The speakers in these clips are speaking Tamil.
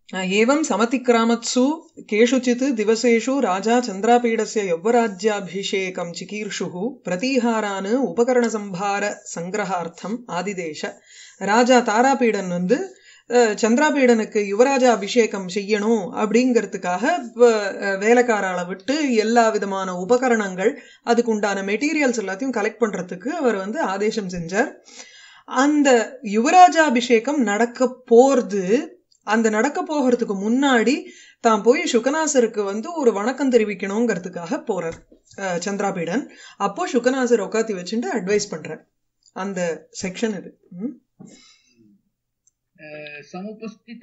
एवं समतिक्रामत्सु केषुचित् दिवसेषु राजा चन्द्रापीडस्य यौवराज्याभिषेकं चिकीर्षुः प्रतीहारान् उपकरणसम्भारसङ्ग्रहार्थम् ஆதிதேಶ ராஜா தாராபீடன் வந்து அஹ், சந்திராபீடனுக்கு யுவராஜா அபிஷேகம் செய்யணும் அப்படிங்கிறதுக்காக இப்ப, அஹ், வேலைக்காரால விட்டு எல்லா விதமான உபகரணங்கள் அதுக்கு உண்டான மெட்டீரியல்ஸ் எல்லாத்தையும் கலெக்ட் பண்றதுக்கு அவர் வந்து ஆதேசம் செஞ்சார் அந்த யுவராஜாபிஷேகம் நடக்க போறது அந்த நடக்க போகிறதுக்கு முன்னாடி தான் போய் சுகநாசருக்கு வந்து ஒரு வணக்கம் தெரிவிக்கணுங்கிறதுக்காக போறார் அஹ், சந்திராபீடன் அப்போ சுகநாசர் உட்காத்தி வச்சுட்டு அட்வைஸ் பண்றார் அந்த செக்ஷன் இது ம்? समुपस्थित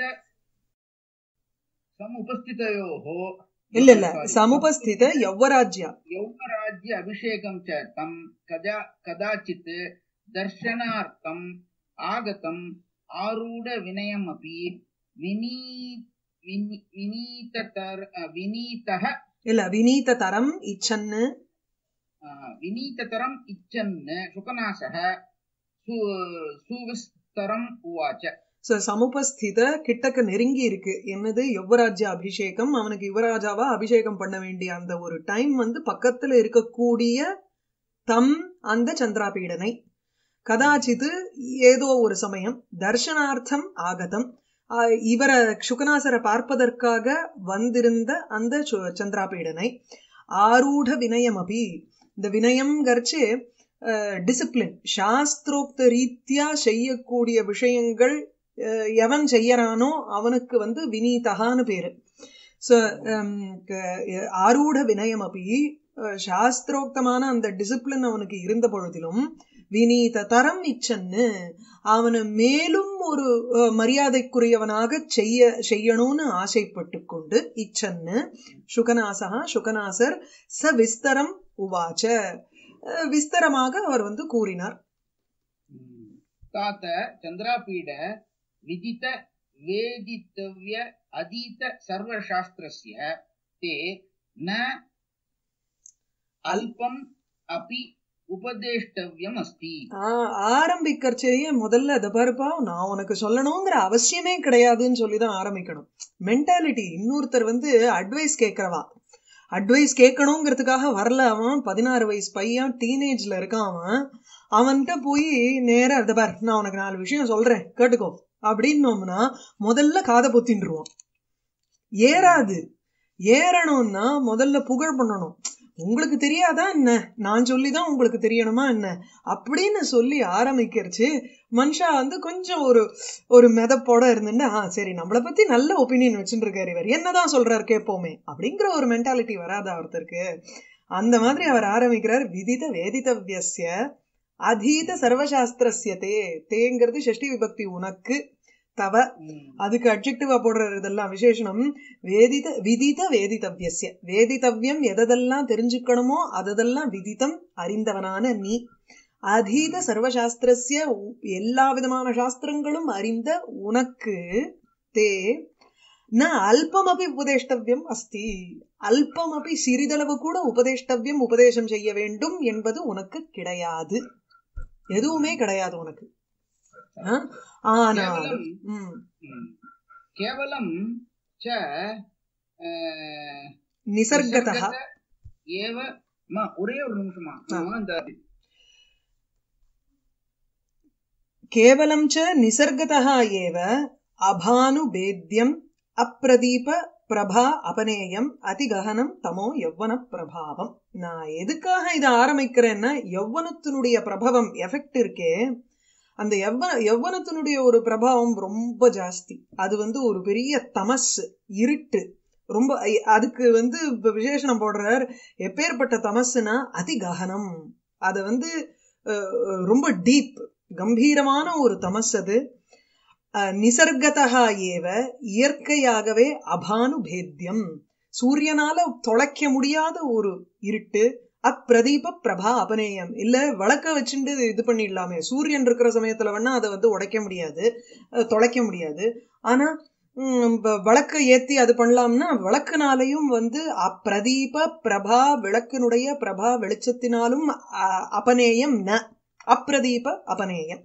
समुपस्थितयोः இல்ல இல்ல சமுபஸ்தித யௌவராஜ்யா यौवराज्य अभिषेकं च तं कदा कदाचित् दर्शनार्थम् आगतम् आरूढविनयमपि विनी विनी- विनीततर विनीतः இல்ல வினீத தரம் இச்சன்னு आ, विनीततरम् इच्छन् शुकनासः सु- सुविस्तरम् उवाच So, சமுபஸ்தித கிட்டக்க நெருங்கி இருக்கு என்னது யுவராஜ்ய அபிஷேகம் அவனுக்கு யுவராஜாவா அபிஷேகம் பண்ண வேண்டிய அந்த ஒரு டைம் வந்து பக்கத்துல இருக்கக்கூடிய தம் அந்த சந்திராபீடனை கதாச்சித்து ஏதோ ஒரு சமயம் தர்ஷனார்த்தம் ஆகதம் ஆஹ் இவரை சுகநாசரை பார்ப்பதற்காக வந்திருந்த அந்த சு- சந்திராபீடனை ஆரூட வினயம் அபி இந்த வினயம்ங்கிறச்சு டிசிப்ளின் சாஸ்திரோக்த ரீதியா செய்யக்கூடிய விஷயங்கள் அஹ், எவன் செய்யறானோ அவனுக்கு வந்து வினீதகான்னு பேரு ஸோ ஆரூட வினயம் அப்படி சாஸ்திரோக்தமான அந்த டிசிப்ளின் அவனுக்கு இருந்த பொழுதிலும் வினீத தரம் இச்சன்னு அவனை மேலும் ஒரு அஹ், மரியாதைக்குரியவனாக செய்ய செய்யணும்னு ஆசைப்பட்டு கொண்டு இச்சன்னு சுகநாசகா சுகநாசர் ச விஸ்தரம் உவாச்ச அஹ், விஸ்தரமாக அவர் வந்து கூறினார் तात चन्द्रापीड विदित वेदितव्य अधीत सर्वशास्त्रस्य ते न अल्पम् अपि उपदेष्टव्यम् अस्ति ஆஹ் ஆரம்பிக்கிறச்சேயே முதல்ல அதை பாருப்பா நான் உனக்கு சொல்லணுங்கிற அவசியமே கிடையாதுன்னு சொல்லிதான் ஆரம்பிக்கணும் மென்டாலிட்டி இன்னொருத்தர் வந்து அட்வைஸ் கேட்கறவா அட்வைஸ் கேட்கணுங்கிறதுக்காக வரல அவன் பதினாறு வயசு பையன் டீனேஜ்ல இருக்கான் அவன் அவன்கிட்ட போய் நேரா அதை பார் நான் உனக்கு நாலு விஷயம் சொல்றேன் கேட்டுக்கோ அப்படின்னோம்னா முதல்ல காதை பொத்தின்றுவான் ஏறாது ஏறணும்னா முதல்ல புகழ் பண்ணணும் உங்களுக்கு தெரியாதா என்ன நான் சொல்லிதான் உங்களுக்கு தெரியணுமா என்ன அப்படின்னு சொல்லி ஆரம்பிக்கிறச்சு மனுஷா வந்து கொஞ்சம் ஒரு ஒரு மெதப்போட இருந்துட்டு ஆ சரி நம்மளை பத்தி நல்ல ஒப்பீனியன் வச்சுட்டு இருக்காரு இவர் என்னதான் சொல்றாரு கேட்போமே அப்படிங்கிற ஒரு மென்டாலிட்டி வராதா ஒருத்தருக்கு அந்த மாதிரி அவர் ஆரம்பிக்கிறார் விதித வேதிதவ்யஸ்ய அதீத சர்வசாஸ்திரஸ்ய தே தேங்கிறது ஷஷ்டி விபக்தி உனக்கு தவ அதுக்கு அட்ஜெக்டிவா போடுற இதெல்லாம் விசேஷனம் வேதித விதித வேதிதவ்யஸ்ய வேதிதவ்யம் எதெல்லாம் தெரிஞ்சுக்கணுமோ அதெல்லாம் விதிதம் அறிந்தவனான நீ அதீத சர்வசாஸ்திரஸ்ய உ- எல்லா விதமான சாஸ்திரங்களும் அறிந்த உனக்கு தே ந அல்பமபி உபதேஷ்டவ்யம் அஸ்தி அல்பமபி சிறிதளவு கூட உபதேஷ்டவ்யம் உபதேசம் செய்ய வேண்டும் என்பது உனக்கு கிடையாது எதுவுமே கிடையாது உனக்கு ஆ? ஆனால் ம் केवलं च अ, நிசர்கதா निसर्गत एव மா, ஒரே ஒரு நிமிஷமா நம்ம இந்த கேவலம் ச நிசர்கதா ஏவ அபானுபேத்யம் அப்பிரதீப பிரபா அபநேயம் அதிககனம் தமோ யௌவன பிரபாவம் நான் எதுக்காக இதை ஆரம்பிக்கிறேன்னா யௌவனத்தினுடைய பிரபவம் எஃபெக்ட் இருக்கே அந்த யவ்வ யௌவனத்தினுடைய ஒரு பிரபாவம் ரொம்ப ஜாஸ்தி அது வந்து ஒரு பெரிய தமஸ் இருட்டு ரொம்ப ஐ- அதுக்கு வந்து இப்ப விசேஷணம் போடுறார் எப்பேற்பட்ட தமஸ்னா அதிககனம் அது வந்து அஹ், ரொம்ப டீப் கம்பீரமான ஒரு தமஸ் அது அஹ், நிசர்கதா ஏவ இயற்கையாகவே அபானுபேத்தியம் சூரியனால தொலைக்க முடியாத ஒரு இருட்டு அப்பிரதீப பிரபா அபநேயம் இல்ல வழக்க வச்சுட்டு இது பண்ணிடலாமே சூரியன் இருக்கிற சமயத்துல வேணா அதை வந்து உடைக்க முடியாது அஹ், தொலைக்க முடியாது ஆனா ம், வ- விளக்க ஏத்தி அது பண்ணலாம்னா விளக்குனாலையும் வந்து அப்பிரதீப பிரபா விளக்கினுடைய பிரபா வெளிச்சத்தினாலும் அ- அபநேயம் ந அப்பிரதீப அபநேயம்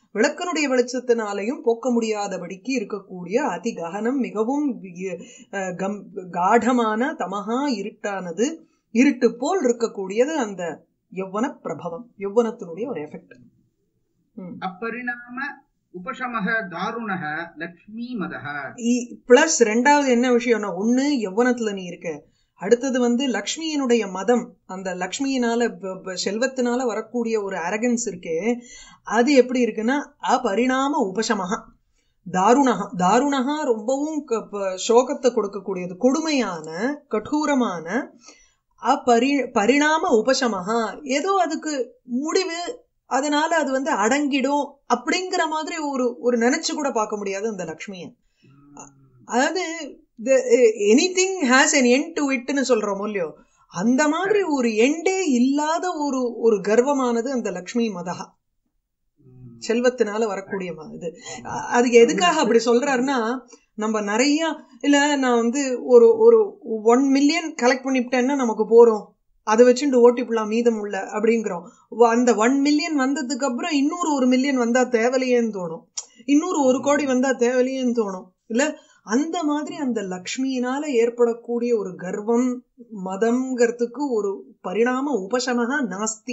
விளக்கனுடைய வெளிச்சத்தினாலையும் போக்க முடியாதபடிக்கு இருக்கக்கூடிய அதி ககனம் மிகவும் வி- அஹ் கம்- காடமான தமகா இருட்டானது இருட்டு போல் இருக்கக்கூடியது அந்த யௌவன பிரபவம் யௌவனத்தினுடைய ஒரு எஃபெக்ட் अपरिणाम उपशमः दारुणः लक्ष्मीमदः பிளஸ் ரெண்டாவது என்ன விஷயம்னா ஒண்ணு யௌவனத்துல நீ இருக்க அடுத்தது வந்து லக்ஷ்மியினுடைய மதம் அந்த லக்ஷ்மியினால ப- ப- செல்வத்தினால வரக்கூடிய ஒரு அரகன்ஸ் இருக்கே அது எப்படி இருக்குன்னா அபரிணாம உபசமஹா தாருணகா தாருணகா ரொம்பவும் க- ப- சோகத்தை கொடுக்கக்கூடியது கொடுமையான கடூரமான அப்பரி பரிணாம உபசமஹா ஏதோ அதுக்கு முடிவு அதனால அது வந்து அடங்கிடும் அப்படிங்கிற மாதிரி ஒரு ஒரு நினைச்சு கூட பார்க்க முடியாது அந்த லக்ஷ்மிய அதாவது anything has an end to இட்னு சொல்றோம் இல்லையோ அந்த மாதிரி ஒரு எண்டே இல்லாத ஒரு ஒரு கர்வமானது அந்த லக்ஷ்மி மதகா செல்வத்தினால வரக்கூடிய ம- இது அ- அதுக்கு எதுக்காக அப்படி சொல்றாருன்னா நம்ம நிறைய இல்ல நான் வந்து ஒரு ஒரு ஒன் மில்லியன் கலெக்ட் பண்ணிவிட்டேன்னா நமக்கு போறோம் அதை வச்சுட்டு ஓட்டிப்பலாம் மீதம் உள்ள அப்படிங்கிறோம் வ- அந்த ஒன் மில்லியன் வந்ததுக்கு அப்புறம் இன்னொரு ஒரு மில்லியன் வந்தா தேவலையேன்னு தோணும் இன்னொரு ஒரு கோடி வந்தா தேவலையேன்னு தோணும் இல்ல அந்த மாதிரி அந்த லக்ஷ்மியினால ஏற்படக்கூடிய ஒரு கர்வம் மதம்ங்கிறதுக்கு ஒரு பரிணாம உபசமகா நாஸ்தி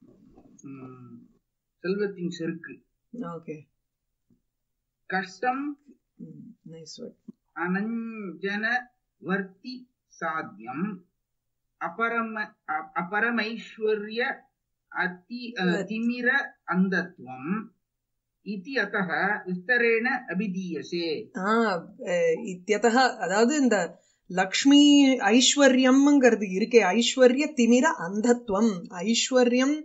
செல்வத்தின் செருக்கு ஓகே கஷ்டம் நைஸ் வேர்ட் அனஞ்சன வர்த்தி சாத்தியம் அபரம அ- அபரமைஸ்வர்ய அதி அ, திமிர அந்தத்வம் இதி அத்தः விஸ்தரேண அபிதீயசே ஆ அஹ், இத்தியதः அதாவது இந்த லக்ஷ்மி ஐஸ்வர்யம்ங்கிறது இருக்கே ஐஸ்வர்ய திமிர அந்தத்துவம் ஐஸ்வர்யம்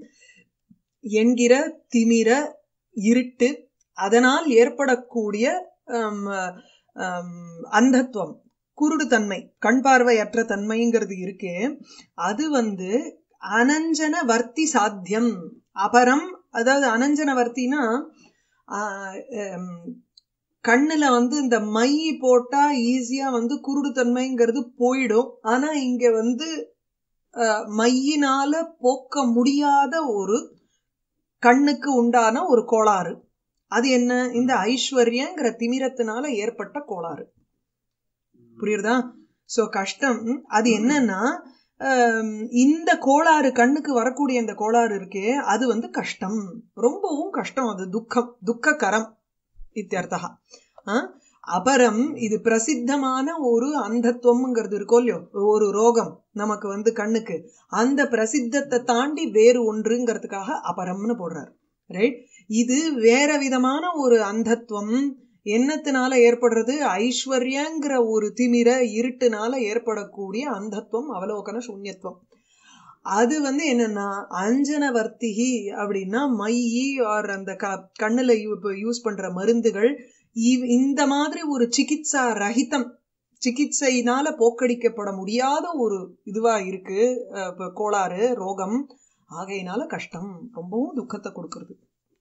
என்கிற திமிர இருட்டு அதனால் ஏற்படக்கூடிய ஹம், ஹம், அந்தத்துவம் குருடுத்தன்மை கண் பார்வையற்ற தன்மைங்கிறது இருக்கே அது வந்து அனஞ்சன வர்த்தி சாத்தியம் அபரம் அதாவது அனஞ்சன வர்த்தினா ஆஹ், ஹம், கண்ணுல வந்து இந்த மை போட்டா ஈஸியா வந்து குருடுத்தன்மைங்கிறது போயிடும் ஆனா இங்க வந்து அஹ், மையினால போக்க முடியாத ஒரு கண்ணுக்கு உண்டான ஒரு கோளாறு அது என்ன இந்த ஐஸ்வர்யங்கிற திமிரத்தினால ஏற்பட்ட கோளாறு புரியுறதா சோ கஷ்டம் அது என்னன்னா ஆம், இந்த கோளாறு கண்ணுக்கு வரக்கூடிய இந்த கோளாறு இருக்கே அது வந்து கஷ்டம் ரொம்பவும் கஷ்டம் அது துக்கம் துக்ககரம் இத்தியர்த்தா ஆ? அபரம் இது பிரசித்தமான ஒரு அந்தத்துவம்ங்கிறது இருக்கோ இல்லையோ ஒரு ரோகம் நமக்கு வந்து கண்ணுக்கு அந்த பிரசித்தத்தை தாண்டி வேறு ஒன்றுங்கிறதுக்காக அபரம்னு போடுறார் ரைட் இது வேற விதமான ஒரு அந்தத்துவம் என்னத்தினால ஏற்படுறது ஐஸ்வர்யங்கிற ஒரு திமிர இருட்டுனால ஏற்படக்கூடிய அந்தத்துவம் அவலோகன சூன்யத்துவம் அது வந்து என்னன்னா அஞ்சன வர்த்திகி அப்படின்னா மையி ஆர் அந்த க கண்ணுல யூஸ் பண்ற மருந்துகள் இவ்- இந்த மாதிரி ஒரு சிகிச்சா ரஹிதம் சிகிச்சையினால போக்கடிக்கப்பட முடியாத ஒரு இதுவா இருக்கு அஹ், இப்ப கோளாறு ரோகம் ஆகையினால கஷ்டம் ரொம்பவும் துக்கத்தை கொடுக்கறது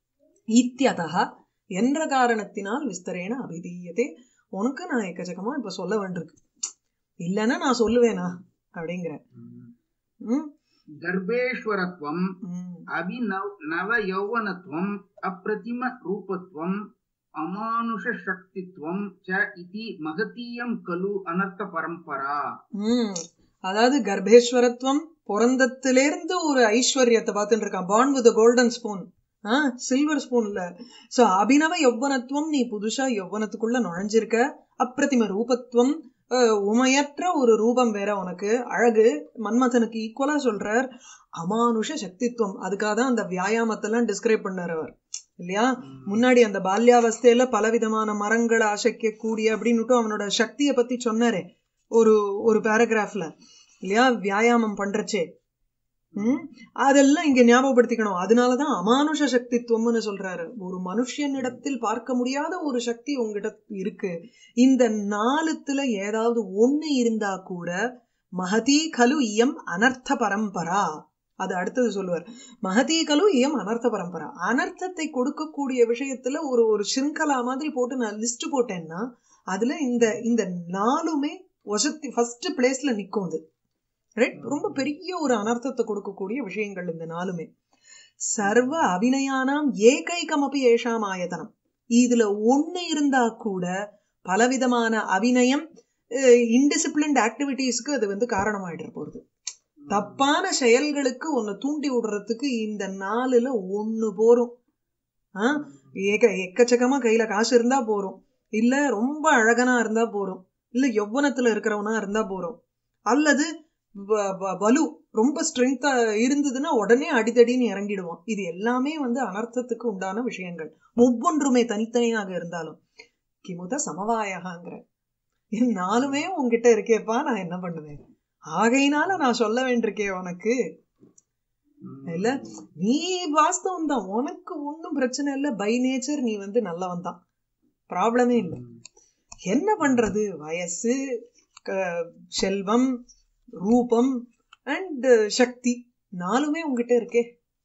இத்தியதா என்ற காரணத்தினால் விஸ்தரேன அபிதீயதே உனக்கு நான் எக்கச்சக்கமா இப்ப சொல்ல வேண்டியிருக்கு இல்லைன்னா நான் சொல்லுவேனா அப்படிங்கிற ம் गर्भेश्वरत्वम् ம் अभिनव नवयौवनत्वम् अप्रतिमरूपत्वम् अमानुषशक्तित्वम् च इति महतीयं खलु अनर्थपरम्परा ம் அதாவது கர்ப்பேஸ்வரத்துவம் பிறந்தத்திலிருந்து ஒரு ஐஸ்வர்யத்தை பார்த்துட்டு இருக்கான் பாண்ட் வித் கோல்டன் ஸ்பூன் ஆ சில்வர் ஸ்பூன்ல சோ அபினவ யௌவனத்துவம் நீ புதுசா யௌவனத்துக்குள்ள நுழைஞ்சிருக்க அப்பிரதிம ரூபத்துவம் அஹ், உமையற்ற ஒரு ரூபம் வேற உனக்கு அழகு மன்மதனுக்கு ஈக்குவலா சொல்றார் அமானுஷ சக்தித்துவம் அதுக்காக தான் அந்த வியாயாமத்தெல்லாம் டிஸ்கிரைப் பண்ணார் அவர் இல்லையா முன்னாடி அந்த பால்யாவஸ்தையில பலவிதமான மரங்களை அசைக்க கூடிய அப்படின்னுட்டு அவனோட சக்தியை பத்தி சொன்னாரே ஒரு ஒரு பேராகிராஃப்ல இல்லையா வியாயாமம் பண்றச்சே ம் அதெல்லாம் இங்க ஞாபகப்படுத்திக்கணும் அதனாலதான் அமானுஷ சக்தித்துவம்னு சொல்றாரு ஒரு மனுஷனிடத்தில் பார்க்க முடியாத ஒரு சக்தி உங்ககிட்ட இருக்கு இந்த நாலுத்துல ஏதாவது ஒண்ணு இருந்தா கூட மகதி கலு இயம் அனர்த்த பரம்பரா அது அடுத்தது சொல்லுவார் மகதி கலு இயம் அனர்த்த பரம்பரா அனர்த்தத்தை கொடுக்கக்கூடிய விஷயத்துல ஒரு ஒரு சிங்கலா மாதிரி போட்டு நான் லிஸ்ட் போட்டேன்னா அதுல இந்த இந்த நாலுமே வசத்தி ஃபர்ஸ்ட் பிளேஸ்ல நிக்கும் அது ரைட் ரொம்ப பெரிய ஒரு அனர்த்தத்தை கொடுக்கக்கூடிய விஷயங்கள் இந்த நாலுமே சர்வ அபிநயானாம் ஏகைகமபி ஏஷாம் ஆயதனம் இதுல ஒண்ணு இருந்தா கூட பலவிதமான அபிநயம் இன்டிசிப்ளின்ட் ஆக்டிவிட்டீஸ்க்கு அது வந்து காரணமாயிட்டு போறது தப்பான செயல்களுக்கு ஒன்னு தூண்டி விடுறதுக்கு இந்த நாலுல ஒண்ணு போரும் ஆஹ் ஏக எக்கச்சக்கமா கையில காசு இருந்தா போறோம் இல்ல ரொம்ப அழகனா இருந்தா போறோம் இல்ல யௌவனத்துல இருக்கிறவனா இருந்தா போறோம் அல்லது வ- வ- வலு ரொம்ப ஸ்ட்ரென்த்தா இருந்ததுன்னா உடனே அடிதடின்னு இறங்கிடுவோம் இது எல்லாமே வந்து அனர்த்தத்துக்கு உண்டான விஷயங்கள் ஒவ்வொன்றுமே தனித்தனியாக இருந்தாலும் கிமுத சமவாயகாங்கிற இது நாலுமே உன்கிட்ட இருக்கேப்பா நான் என்ன பண்ணுவேன் ஆகையினால நான் சொல்ல வேண்டியிருக்கே உனக்கு இல்ல நீ வாஸ்தவம் தான் உனக்கு ஒண்ணும் பிரச்சனை இல்ல பை நேச்சர் நீ வந்து நல்லவன் தான் ப்ராப்ளமே இல்ல என்ன பண்றது வயசு க- செல்வம் ரூபம் அண்ட் சக்தி நாலுமே உங்ககிட்ட இருக்கே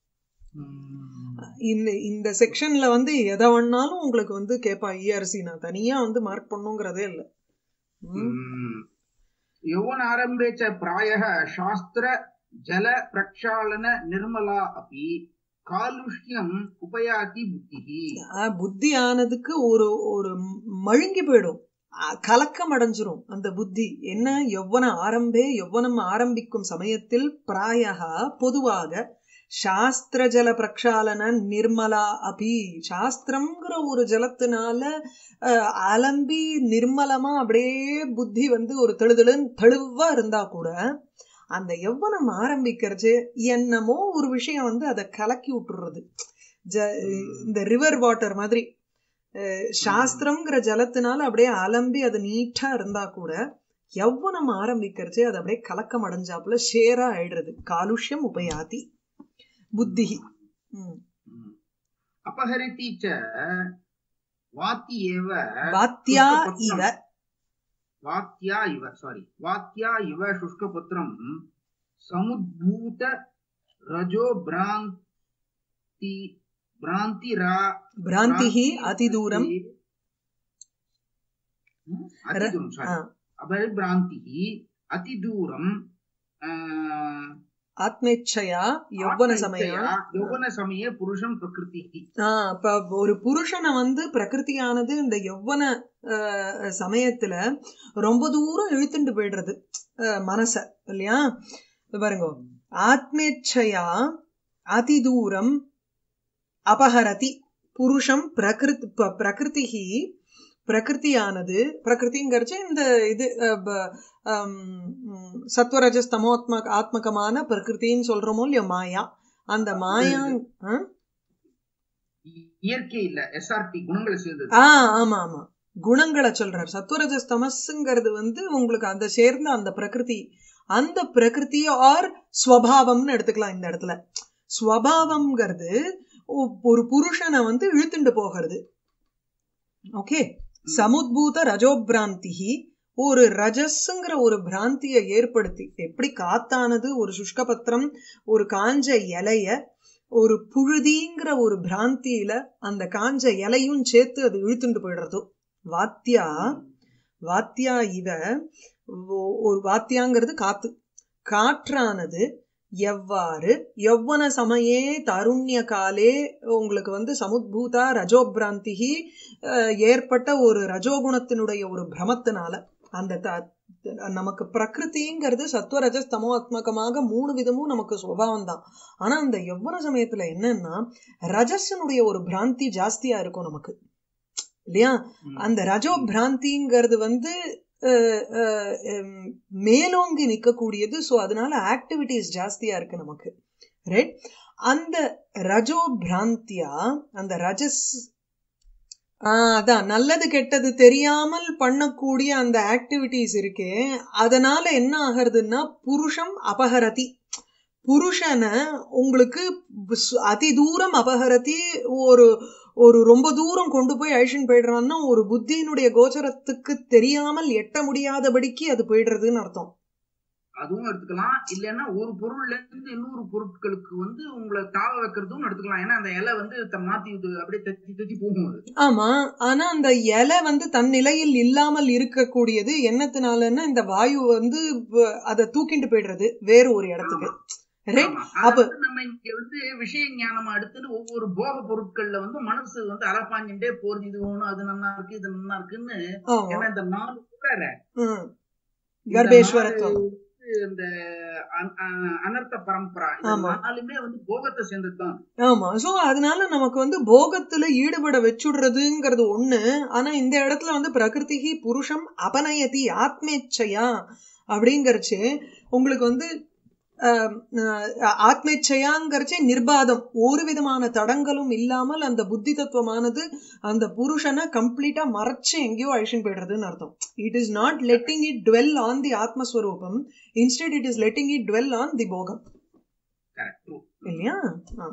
இந்த இந்த செக்ஷன்ல வந்து எதை வேணாலும் உங்களுக்கு வந்து கேப்பா இஆர்சி நான் தனியா வந்து மார்க் பண்ணுங்கிறதே இல்ல ம். यौवन आरम्भे च प्रायः शास्त्र जल प्रक्षालन निर्मला अपि कालुष्यम् उपयाति बुद्धिः ஆஹ் புத்தி ஆனதுக்கு ஒரு ஒரு மழுங்கி போயிடும் ஆஹ் கலக்கம் அடைஞ்சிரும் அந்த புத்தி என்ன யௌவன ஆரம்பே யௌவனம் ஆரம்பிக்கும் சமயத்தில் பிராயகா பொதுவாக சாஸ்திர ஜல பிரக்ஷாலன நிர்மலா அபி சாஸ்திரம்ங்கிற ஒரு ஜலத்தினால ஆஹ் அலம்பி நிர்மலமா அப்படியே புத்தி வந்து ஒரு தெளுதெளுன்னு தெளிவா இருந்தா கூட அந்த யௌவனம் ஆரம்பிக்கிறது என்னமோ ஒரு விஷயம் வந்து அதை கலக்கி விட்டுறது ஜ- இந்த ரிவர் வாட்டர் மாதிரி அஹ் சாஸ்திரம்ங்கிற ஜலத்தினால அப்படியே அலம்பி அது நீட்டா இருந்தா கூட யௌவனம் ஆரம்பிக்கிறச்சு அது அப்படியே கலக்கம் அடைஞ்சாப்புல ஷேரா ஆயிடுறது காலுஷ்யம் உபயாதி புத்தி ம். अपहरति च वाति एव வாத்தியா शुष्कपत्रम्- இவ वात्या इव सारी वात्या इव शुष्कपत्रम् समुद्भूत रजो भ्रान्ति भ्रान्तिरा பிராந்திஹி அதிதூரம் हम्म, अतिदूरं ஆ, सारी अभयभ्रान्तिः अतिदूरं ஆத்மேச்சையா யௌவன சமயம் யௌவன சமய புருஷம் பிரகிருதி ஆஹ் இப்ப ஒரு புருஷனை வந்து பிரகிருதியானது இந்த யௌவன ஆஹ், சமயத்துல ரொம்ப தூரம் இழுத்துட்டு போயிடுறது ஆஹ், மனச இல்லையா இது பாருங்க ஆத்மேச்சையா அதிதூரம் அபஹரதி புருஷம் பிரகிருத் ப- பிரகிருதிஹி பிரகிருதியானது பிரகிருதிங்கிறச்சு இந்த இது அஹ், ப- ஹம், ம், சத்வரஜஸ் தமோத்ம ஆத்மகமான பிரகிருதின்னு சொல்றோமோ இல்லையோ மாயா அந்த மாயா ஆ? இயற்கை இல்ல எஸ்ஆர்டி குணங்களை சேர்ந்தது ஆ ஆமா ஆமா குணங்களை சொல்றார் சத்வரஜஸ் தமஸ்ங்கிறது வந்து உங்களுக்கு அந்த சேர்ந்த அந்த பிரகிருதி அந்த பிரகிருதி ஆர் ஸ்வபாவம்னு எடுத்துக்கலாம் இந்த இடத்துல ஸ்வபாவம்ங்கிறது ஒ- ஒரு புருஷனை வந்து இழுத்துண்டு போகிறது ஓகே சமுத்பூத ரஜோபிராந்தி ஒரு ரஜஸ்ங்கிற ஒரு பிராந்தியை ஏற்படுத்தி எப்படி காத்தானது ஒரு சுஷ்கபத்திரம் ஒரு காஞ்ச இலைய ஒரு புழுதிங்கிற ஒரு பிராந்தியில அந்த காஞ்ச இலையும் சேர்த்து அது இழுத்துண்டு போயிடுறதோ வாத்தியா வாத்தியா இவ ஒ- ஒரு வாத்தியாங்கிறது காத்து காற்றானது எவ்வாறு யௌவன சமயே தருண்ய காலே உங்களுக்கு வந்து சமுத்பூதா ரஜோபிராந்திகி அஹ், ஏற்பட்ட ஒரு ரஜோகுணத்தினுடைய ஒரு பிரமத்தினால அந்த த- நமக்கு பிரகிருதிங்கிறது சத்வரஜஸ் தமோத்மகமாக மூணு விதமும் நமக்கு சுபாவம் தான் ஆனா அந்த யௌவன சமயத்துல என்னன்னா ரஜஸனுடைய ஒரு பிராந்தி ஜாஸ்தியா இருக்கும் நமக்கு இல்லையா அந்த ரஜோ பிராந்திங்கிறது வந்து அஹ், அஹ், ஹம், மேலோங்கி நிக்கக்கூடியது சோ அதனால ஆக்டிவிட்டிஸ் ஜாஸ்தியா இருக்கு நமக்கு ரைட் அந்த ரஜோ பிராந்தியா அந்த ரஜஸ் ஆஹ் அதான் நல்லது கெட்டது தெரியாமல் பண்ணக்கூடிய அந்த ஆக்டிவிட்டிஸ் இருக்கே அதனால என்ன ஆகிறதுன்னா புருஷம் அபகரதி புருஷனை உங்களுக்கு ஸ்- அதி தூரம் அபகரதி ஒரு ஒரு ரொம்ப தூரம் கொண்டு போய் அழிச்சுன்னு போயிடுறான்னா ஒரு புத்தியினுடைய கோச்சரத்துக்கு தெரியாமல் எட்ட முடியாதபடிக்கு அது போயிடுறதுன்னு அர்த்தம் அதுவும் எடுத்துக்கலாம் இல்லைன்னா ஒரு பொருள்ல இருந்து இன்னொரு பொருட்களுக்கு வந்து உங்களை தாவ வைக்கிறதும் எடுத்துக்கலாம் ஏன்னா அந்த இலை வந்து த- மாத்தி இது அப்படியே தத்தி தத்தி போகும் அது ஆமா ஆனா அந்த இலை வந்து தன் நிலையில் இல்லாமல் இருக்கக்கூடியது என்னத்தினாலன்னா இந்த வாயு வந்து வ- அதை தூக்கிட்டு போயிடுறது வேறு ஒரு இடத்துக்கு ரைட் ஆமா. அப்ப அது வந்து நம்ம இங்க வந்து விஷய ஞானமா எடுத்துட்டு ஒவ்வொரு போக பொருட்கள்ல வந்து மனசு வந்து அலப்பாஞ்சுட்டே போறது இது ஒண்ணு அது நல்லா இருக்கு இது நல்லா இருக்குன்னு ஆமா ஏன்னா இந்த நாலு கூட ம். கர்ப்பேஸ்வரத்துவம் இந்த அ- அ- அனர்த்த பரம்பரா இது ஆமா. நாலுமே வந்து போகத்தை சேர்ந்ததுதான் ஆமா சோ அதனால நமக்கு வந்து போகத்துல ஈடுபட வச்சுடுறதுங்கிறது ஒண்ணு ஆனா இந்த இடத்துல வந்து பிரகிருதிகி புருஷம் அபநயதி ஆத்மேச்சையா அப்படிங்கறச்சு உங்களுக்கு வந்து ஆஹ், ஆஹ், ஆத்மேச்சையாங்கிறச்சே நிர்பாதம் ஒரு விதமான தடங்களும் இல்லாமல் அந்த புத்தி தத்துவமானது அந்த புருஷனை கம்ப்ளீட்டா மறைச்சு எங்கேயோ அழிச்சுன்னு போயிடுறதுன்னு அர்த்தம் it is not letting it dwell on the ஆத்மஸ்வரூபம் instead it is letting it dwell on the போகம் கரெக்ட் இல்லையா ஆ.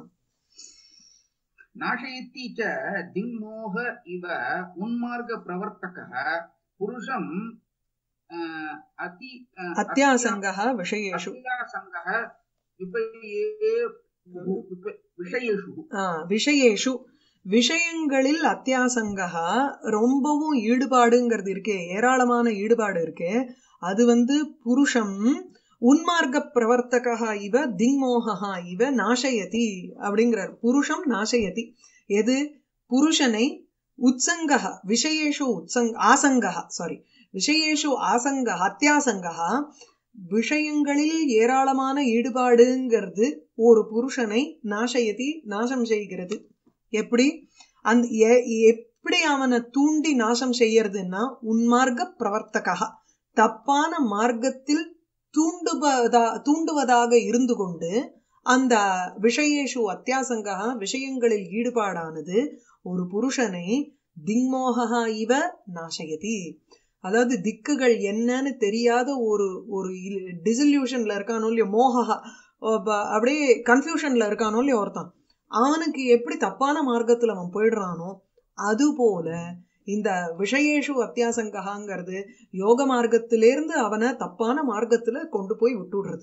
நாசயத்தி ச திங்மோக இவ உன்மார்க பிரவர்த்தக புருஷம் அஹ், அதி அஹ், அத்தியாசங்கः விஷயேஷு அத்தியாசங்கः விபயே விப- விஷயேஷு ஆ, விஷயேஷு விஷயங்களில் அத்தியாசங்கா ரொம்பவும் ஈடுபாடுங்கிறது இருக்கே ஏராளமான ஈடுபாடு இருக்கே அது வந்து புருஷம் உன்மார்க்க பிரவர்த்தகா இவ திங்மோகா இவ நாசயதி அப்படிங்கிறார் புருஷம் நாசயதி எது புருஷனை உத்சங்கः விஷயேஷு உத்சங் ஆசங்கः சாரி விஷயேஷு ஆசங்க அத்தியாசங்கா விஷயங்களில் ஏராளமான ஈடுபாடுங்கிறது ஒரு புருஷனை நாசயதி நாசம் செய்கிறது எப்படி அந்த எ- எப்படி அவனை தூண்டி நாசம் செய்யறதுன்னா உன்மார்க்க பிரவர்த்தகா தப்பான மார்க்கத்தில் தூண்டுவதா தூண்டுவதாக இருந்து கொண்டு அந்த விஷயேஷு அத்தியாசங்கா விஷயங்களில் ஈடுபாடானது ஒரு புருஷனை திங்மோகா இவ நாசயதி அதாவது திக்குகள் என்னன்னு தெரியாத ஒரு ஒரு டிசல்யூஷன்ல இருக்கானோ இல்லையோ மோகா அப்ப- அப்படியே கன்ஃபியூஷன்ல இருக்கானோ இல்லையோ ஒருத்தன் அவனுக்கு எப்படி தப்பான மார்க்கத்துல அவன் போயிடுறானோ அது போல இந்த விஷயேஷு அத்தியாசங்ககாங்கிறது யோக மார்க்கத்திலிருந்து அவனை தப்பான மார்க்கத்துல கொண்டு போய் விட்டுடுறது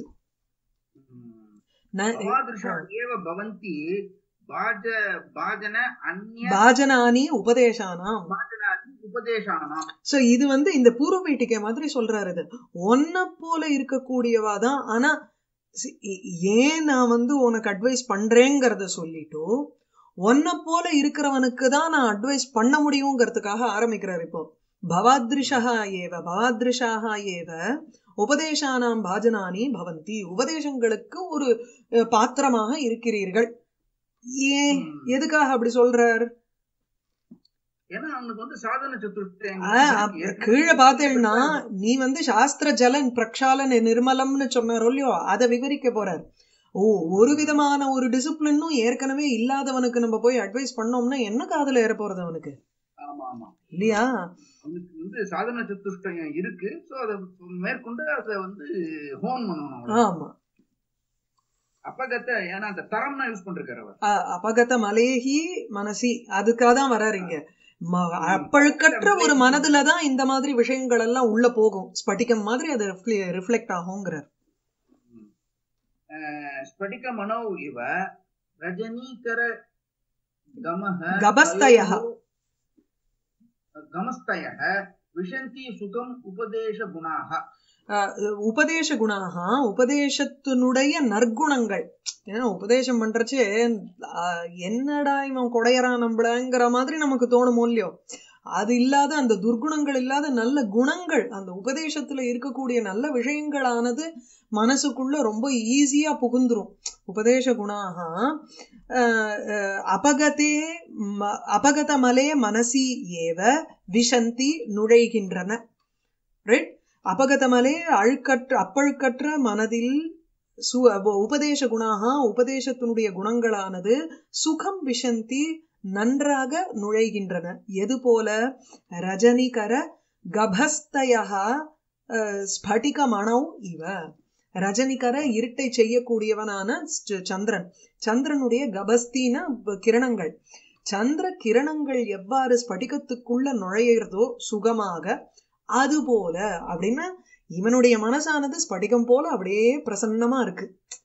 ந- பவாதிருஷா ஏவ பவந்தி பாஜ பாஜன அந்நிய பாஜனானி உபதேசானாம் பாஜனாதி உபதேசானாம் சோ இது வந்து இந்த பூர்வ பீட்டிகை மாதிரி சொல்றாரு இது ஒன்ன போல இருக்கக்கூடியவா தான் ஆனா சி- ஏ- ஏன் நான் வந்து உனக்கு அட்வைஸ் பண்றேங்கிறத சொல்லிட்டு ஒன்ன போல இருக்கிறவனுக்கு தான் நான் அட்வைஸ் பண்ண முடியுங்கிறதுக்காக ஆரம்பிக்கிறார் இப்போ பவாத்ரிஷா ஏவ பவாத்ரிஷாக ஏவ உபதேசானாம் பாஜனானி பவந்தி உபதேசங்களுக்கு ஒரு அஹ், பாத்திரமாக இருக்கிறீர்கள் ஏன் ம். எதுக்காக அப்படி சொல்றார் ஏன்னா அவனுக்கு வந்து சாதன சதுர்த்தி ஆ, அப்ப கீழே பார்த்தேன்னா நீ வந்து சாஸ்திர ஜலன் பிரக்ஷாலன் நிர்மலம்னு சொன்னாரோ இல்லையோ அதை விவரிக்க போறார் ஓ ஒரு விதமான ஒரு டிசிப்ளினும் ஏற்கனவே இல்லாதவனுக்கு நம்ம போய் அட்வைஸ் பண்ணோம்னா என்ன காதுல ஏற போறது அவனுக்கு ஆமா ஆமா இல்லையா அவனுக்கு வந்து சாதன சதுஷ்டயம் இருக்கு சோ அத மேற்கொண்டு அத வந்து ஹோன் பண்ணணும் அவ்வளவுதான். ஆமா அப்பகத்த ஏன்னா அந்த தரம்னா யூஸ் பண்றாரு அவர் அ- அபகத மலேஹி மனசி அதுக்காக தான் வர்றாரு இங்க ம- அப்பழுக்கற்ற ஒரு மனதுலதான் இந்த மாதிரி விஷயங்கள் எல்லாம் உள்ள போகும் ஸ்பட்டிகம் மாதிரி அது ரிஃப்ளெக்ட் ஆகுங்கிறார் அஹ், ஸ்படிக மனோ இவ ரஜனீகர கமஹ கபஸ்தயः. கமஸ்தயः விஷந்தி சுகம் உபதேச குணாக அஹ் உபதேச குணாக உபதேசத்தினுடைய நற்குணங்கள் ஏன்னா உபதேசம் பண்றச்சே அஹ் என்னடா இவன் கொடையறான் நம்மளங்கிற மாதிரி நமக்கு தோணும் இல்லையோ அது இல்லாத அந்த துர்குணங்கள் இல்லாத நல்ல குணங்கள் அந்த உபதேசத்துல இருக்கக்கூடிய நல்ல விஷயங்களானது மனசுக்குள்ள ரொம்ப ஈஸியா புகுந்துரும் உபதேச குணாக அஹ், அஹ், அபகதே ம- அபகதமலே மனசி ஏவ விஷந்தி நுழைகின்றன ரைட் அபகதமலே அழுக்கற்ற அப்பழுக்கற்ற மனதில் சு அப- உபதேச குணாக உபதேசத்தினுடைய குணங்களானது சுகம் விஷந்தி நன்றாக நுழைகின்றன எது போல ரஜனிகர கபஸ்தயா ஸ்படிக மணௌ இவ ரஜனிகர இருட்டை செய்யக்கூடியவனான ச- சந்திரன் சந்திரனுடைய கபஸ்தின கிரணங்கள் சந்திர கிரணங்கள் எவ்வாறு ஸ்படிகத்துக்குள்ள நுழையிறதோ சுகமாக அது போல அப்படின்னா இவனுடைய மனசானது ஸ்படிகம் போல அப்படியே பிரசன்னமா இருக்கு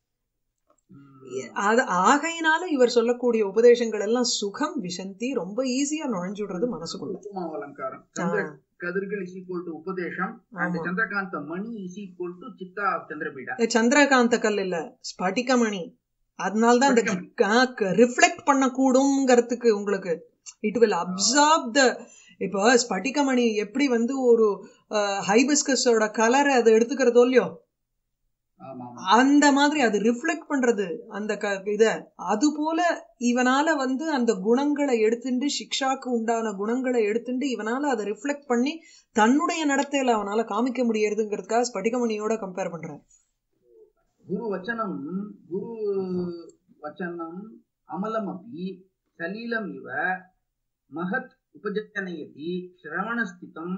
அது ஆகையினால இவர் சொல்லக்கூடிய உபதேசங்கள் எல்லாம் சுகம் விஷந்தி ரொம்ப ஈஸியா நுழைஞ்சுடுறது மனசுக்குள்ள உப்புமா அலங்காரம் சந்திர கதிர்கள் இஸ் ஈக்குவல் டு உபதேசம் அண்ட் ஆமா. சந்திரகாந்த மணி இஸ் ஈக்குவல் டு சித்தா சந்திரபீடா ஏ, சந்திரகாந்த கல் இல்ல ஸ்பட்டிகமணி அதனாலதான் அந்த ரிஃப்ளெக்ட் பண்ணக்கூடுங்கிறதுக்கு உங்களுக்கு இட் வில் அப்சார்ப் த இப்போ ஸ்பட்டிகமணி எப்படி வந்து ஒரு ஹைபிஸ்கஸோட கலரை அதை எடுத்துக்கிறதோ இல்லையோ ஆமா ஆமா அந்த மாதிரி அது ரிஃப்ளெக்ட் பண்றது அந்த க இத அது போல இவனால வந்து அந்த குணங்களை எடுத்துட்டு சிக்ஷாக்கு உண்டான குணங்களை எடுத்துட்டு இவனால அதை ரிஃப்ளெக்ட் பண்ணி தன்னுடைய நடத்தையில அவனால காமிக்க முடியறதுங்கிறதுக்காக ஸ்பட்டிகமணியோட கம்பேர் பண்றேன் குரு வச்சனம் குரு வச்சனம் அமலமபி சலீலம் இவ மகத் உபஜனயதி சிரவணஸ்திதம்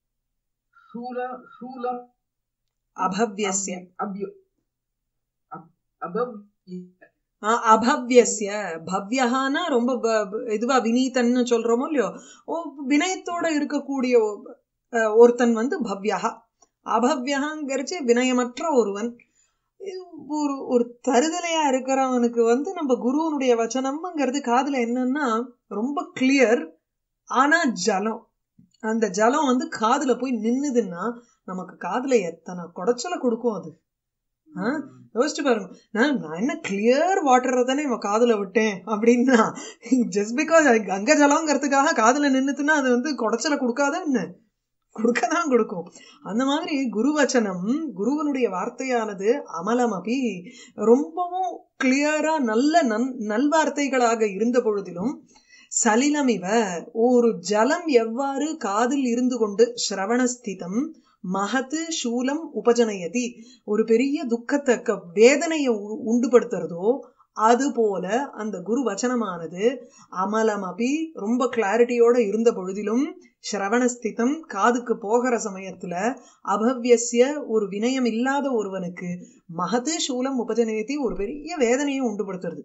शूल शूलम् அபவ்யஸ்ய अभ्य अभ- अभव्य ஆ, அபவ்யஸ்ய பவ்யஹானா ரொம்ப ப- ப- இதுவா வினீதன்னு சொல்றோமோ இல்லையோ ஓ வினயத்தோட இருக்கக்கூடிய ஒ- அஹ், ஒருத்தன் வந்து பவ்யஹா அபவ்யஹாங்கிறச்சு வினயமற்ற ஒருவன் இது ஒரு ஒரு தருதலையா இருக்கிறவனுக்கு வந்து நம்ம குருவனுடைய வச்சனம்ங்கிறது காதுல என்னன்னா ரொம்ப கிளியர் ஆனா ஜலம் அந்த ஜலம் வந்து காதுல போய் நின்னுதுன்னா நமக்கு காதுல எத்தனை குடைச்சலை கொடுக்கும் அது ஆ? யோசிச்சு பாருங்க நான் நான் என்ன கிளியர் வாட்டரை தானே இவன் காதுல விட்டேன் அப்படின்னா ஜஸ்ட் பிகாஸ் கங்க ஜலங்கிறதுக்காக காதுல நின்னுதுன்னா அது வந்து குடைச்சலை கொடுக்காத என்ன கொடுக்கதான் கொடுக்கும் அந்த மாதிரி குருவச்சனம் குருவனுடைய வார்த்தையானது அமலமபி ரொம்பவும் கிளியரா நல்ல நன் நல்வார்த்தைகளாக இருந்த பொழுதிலும் சலிலமிவ ஒரு ஜலம் எவ்வாறு காதில் இருந்து கொண்டு ஸ்ரவணஸ்திதம் மகத்து சூலம் உபஜனயதி ஒரு பெரிய துக்கத்தை க- வேதனையை உ- உண்டுபடுத்துறதோ அது போல அந்த குரு வச்சனமானது அமலமபி ரொம்ப கிளாரிட்டியோட இருந்த பொழுதிலும் ஸ்ரவணஸ்திதம் காதுக்கு போகிற சமயத்துல அபவ்யஸ்ய ஒரு வினயம் இல்லாத ஒருவனுக்கு மகது சூலம் உபஜனயதி ஒரு பெரிய வேதனையை உண்டுபடுத்துறது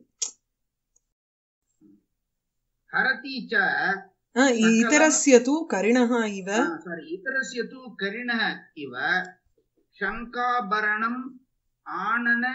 हरति च ஆஹ் இதரஸ்ய தூ கரிணஹா இவ सारी इतरस्य तु करिणः इव शङ्काभरणम् आनन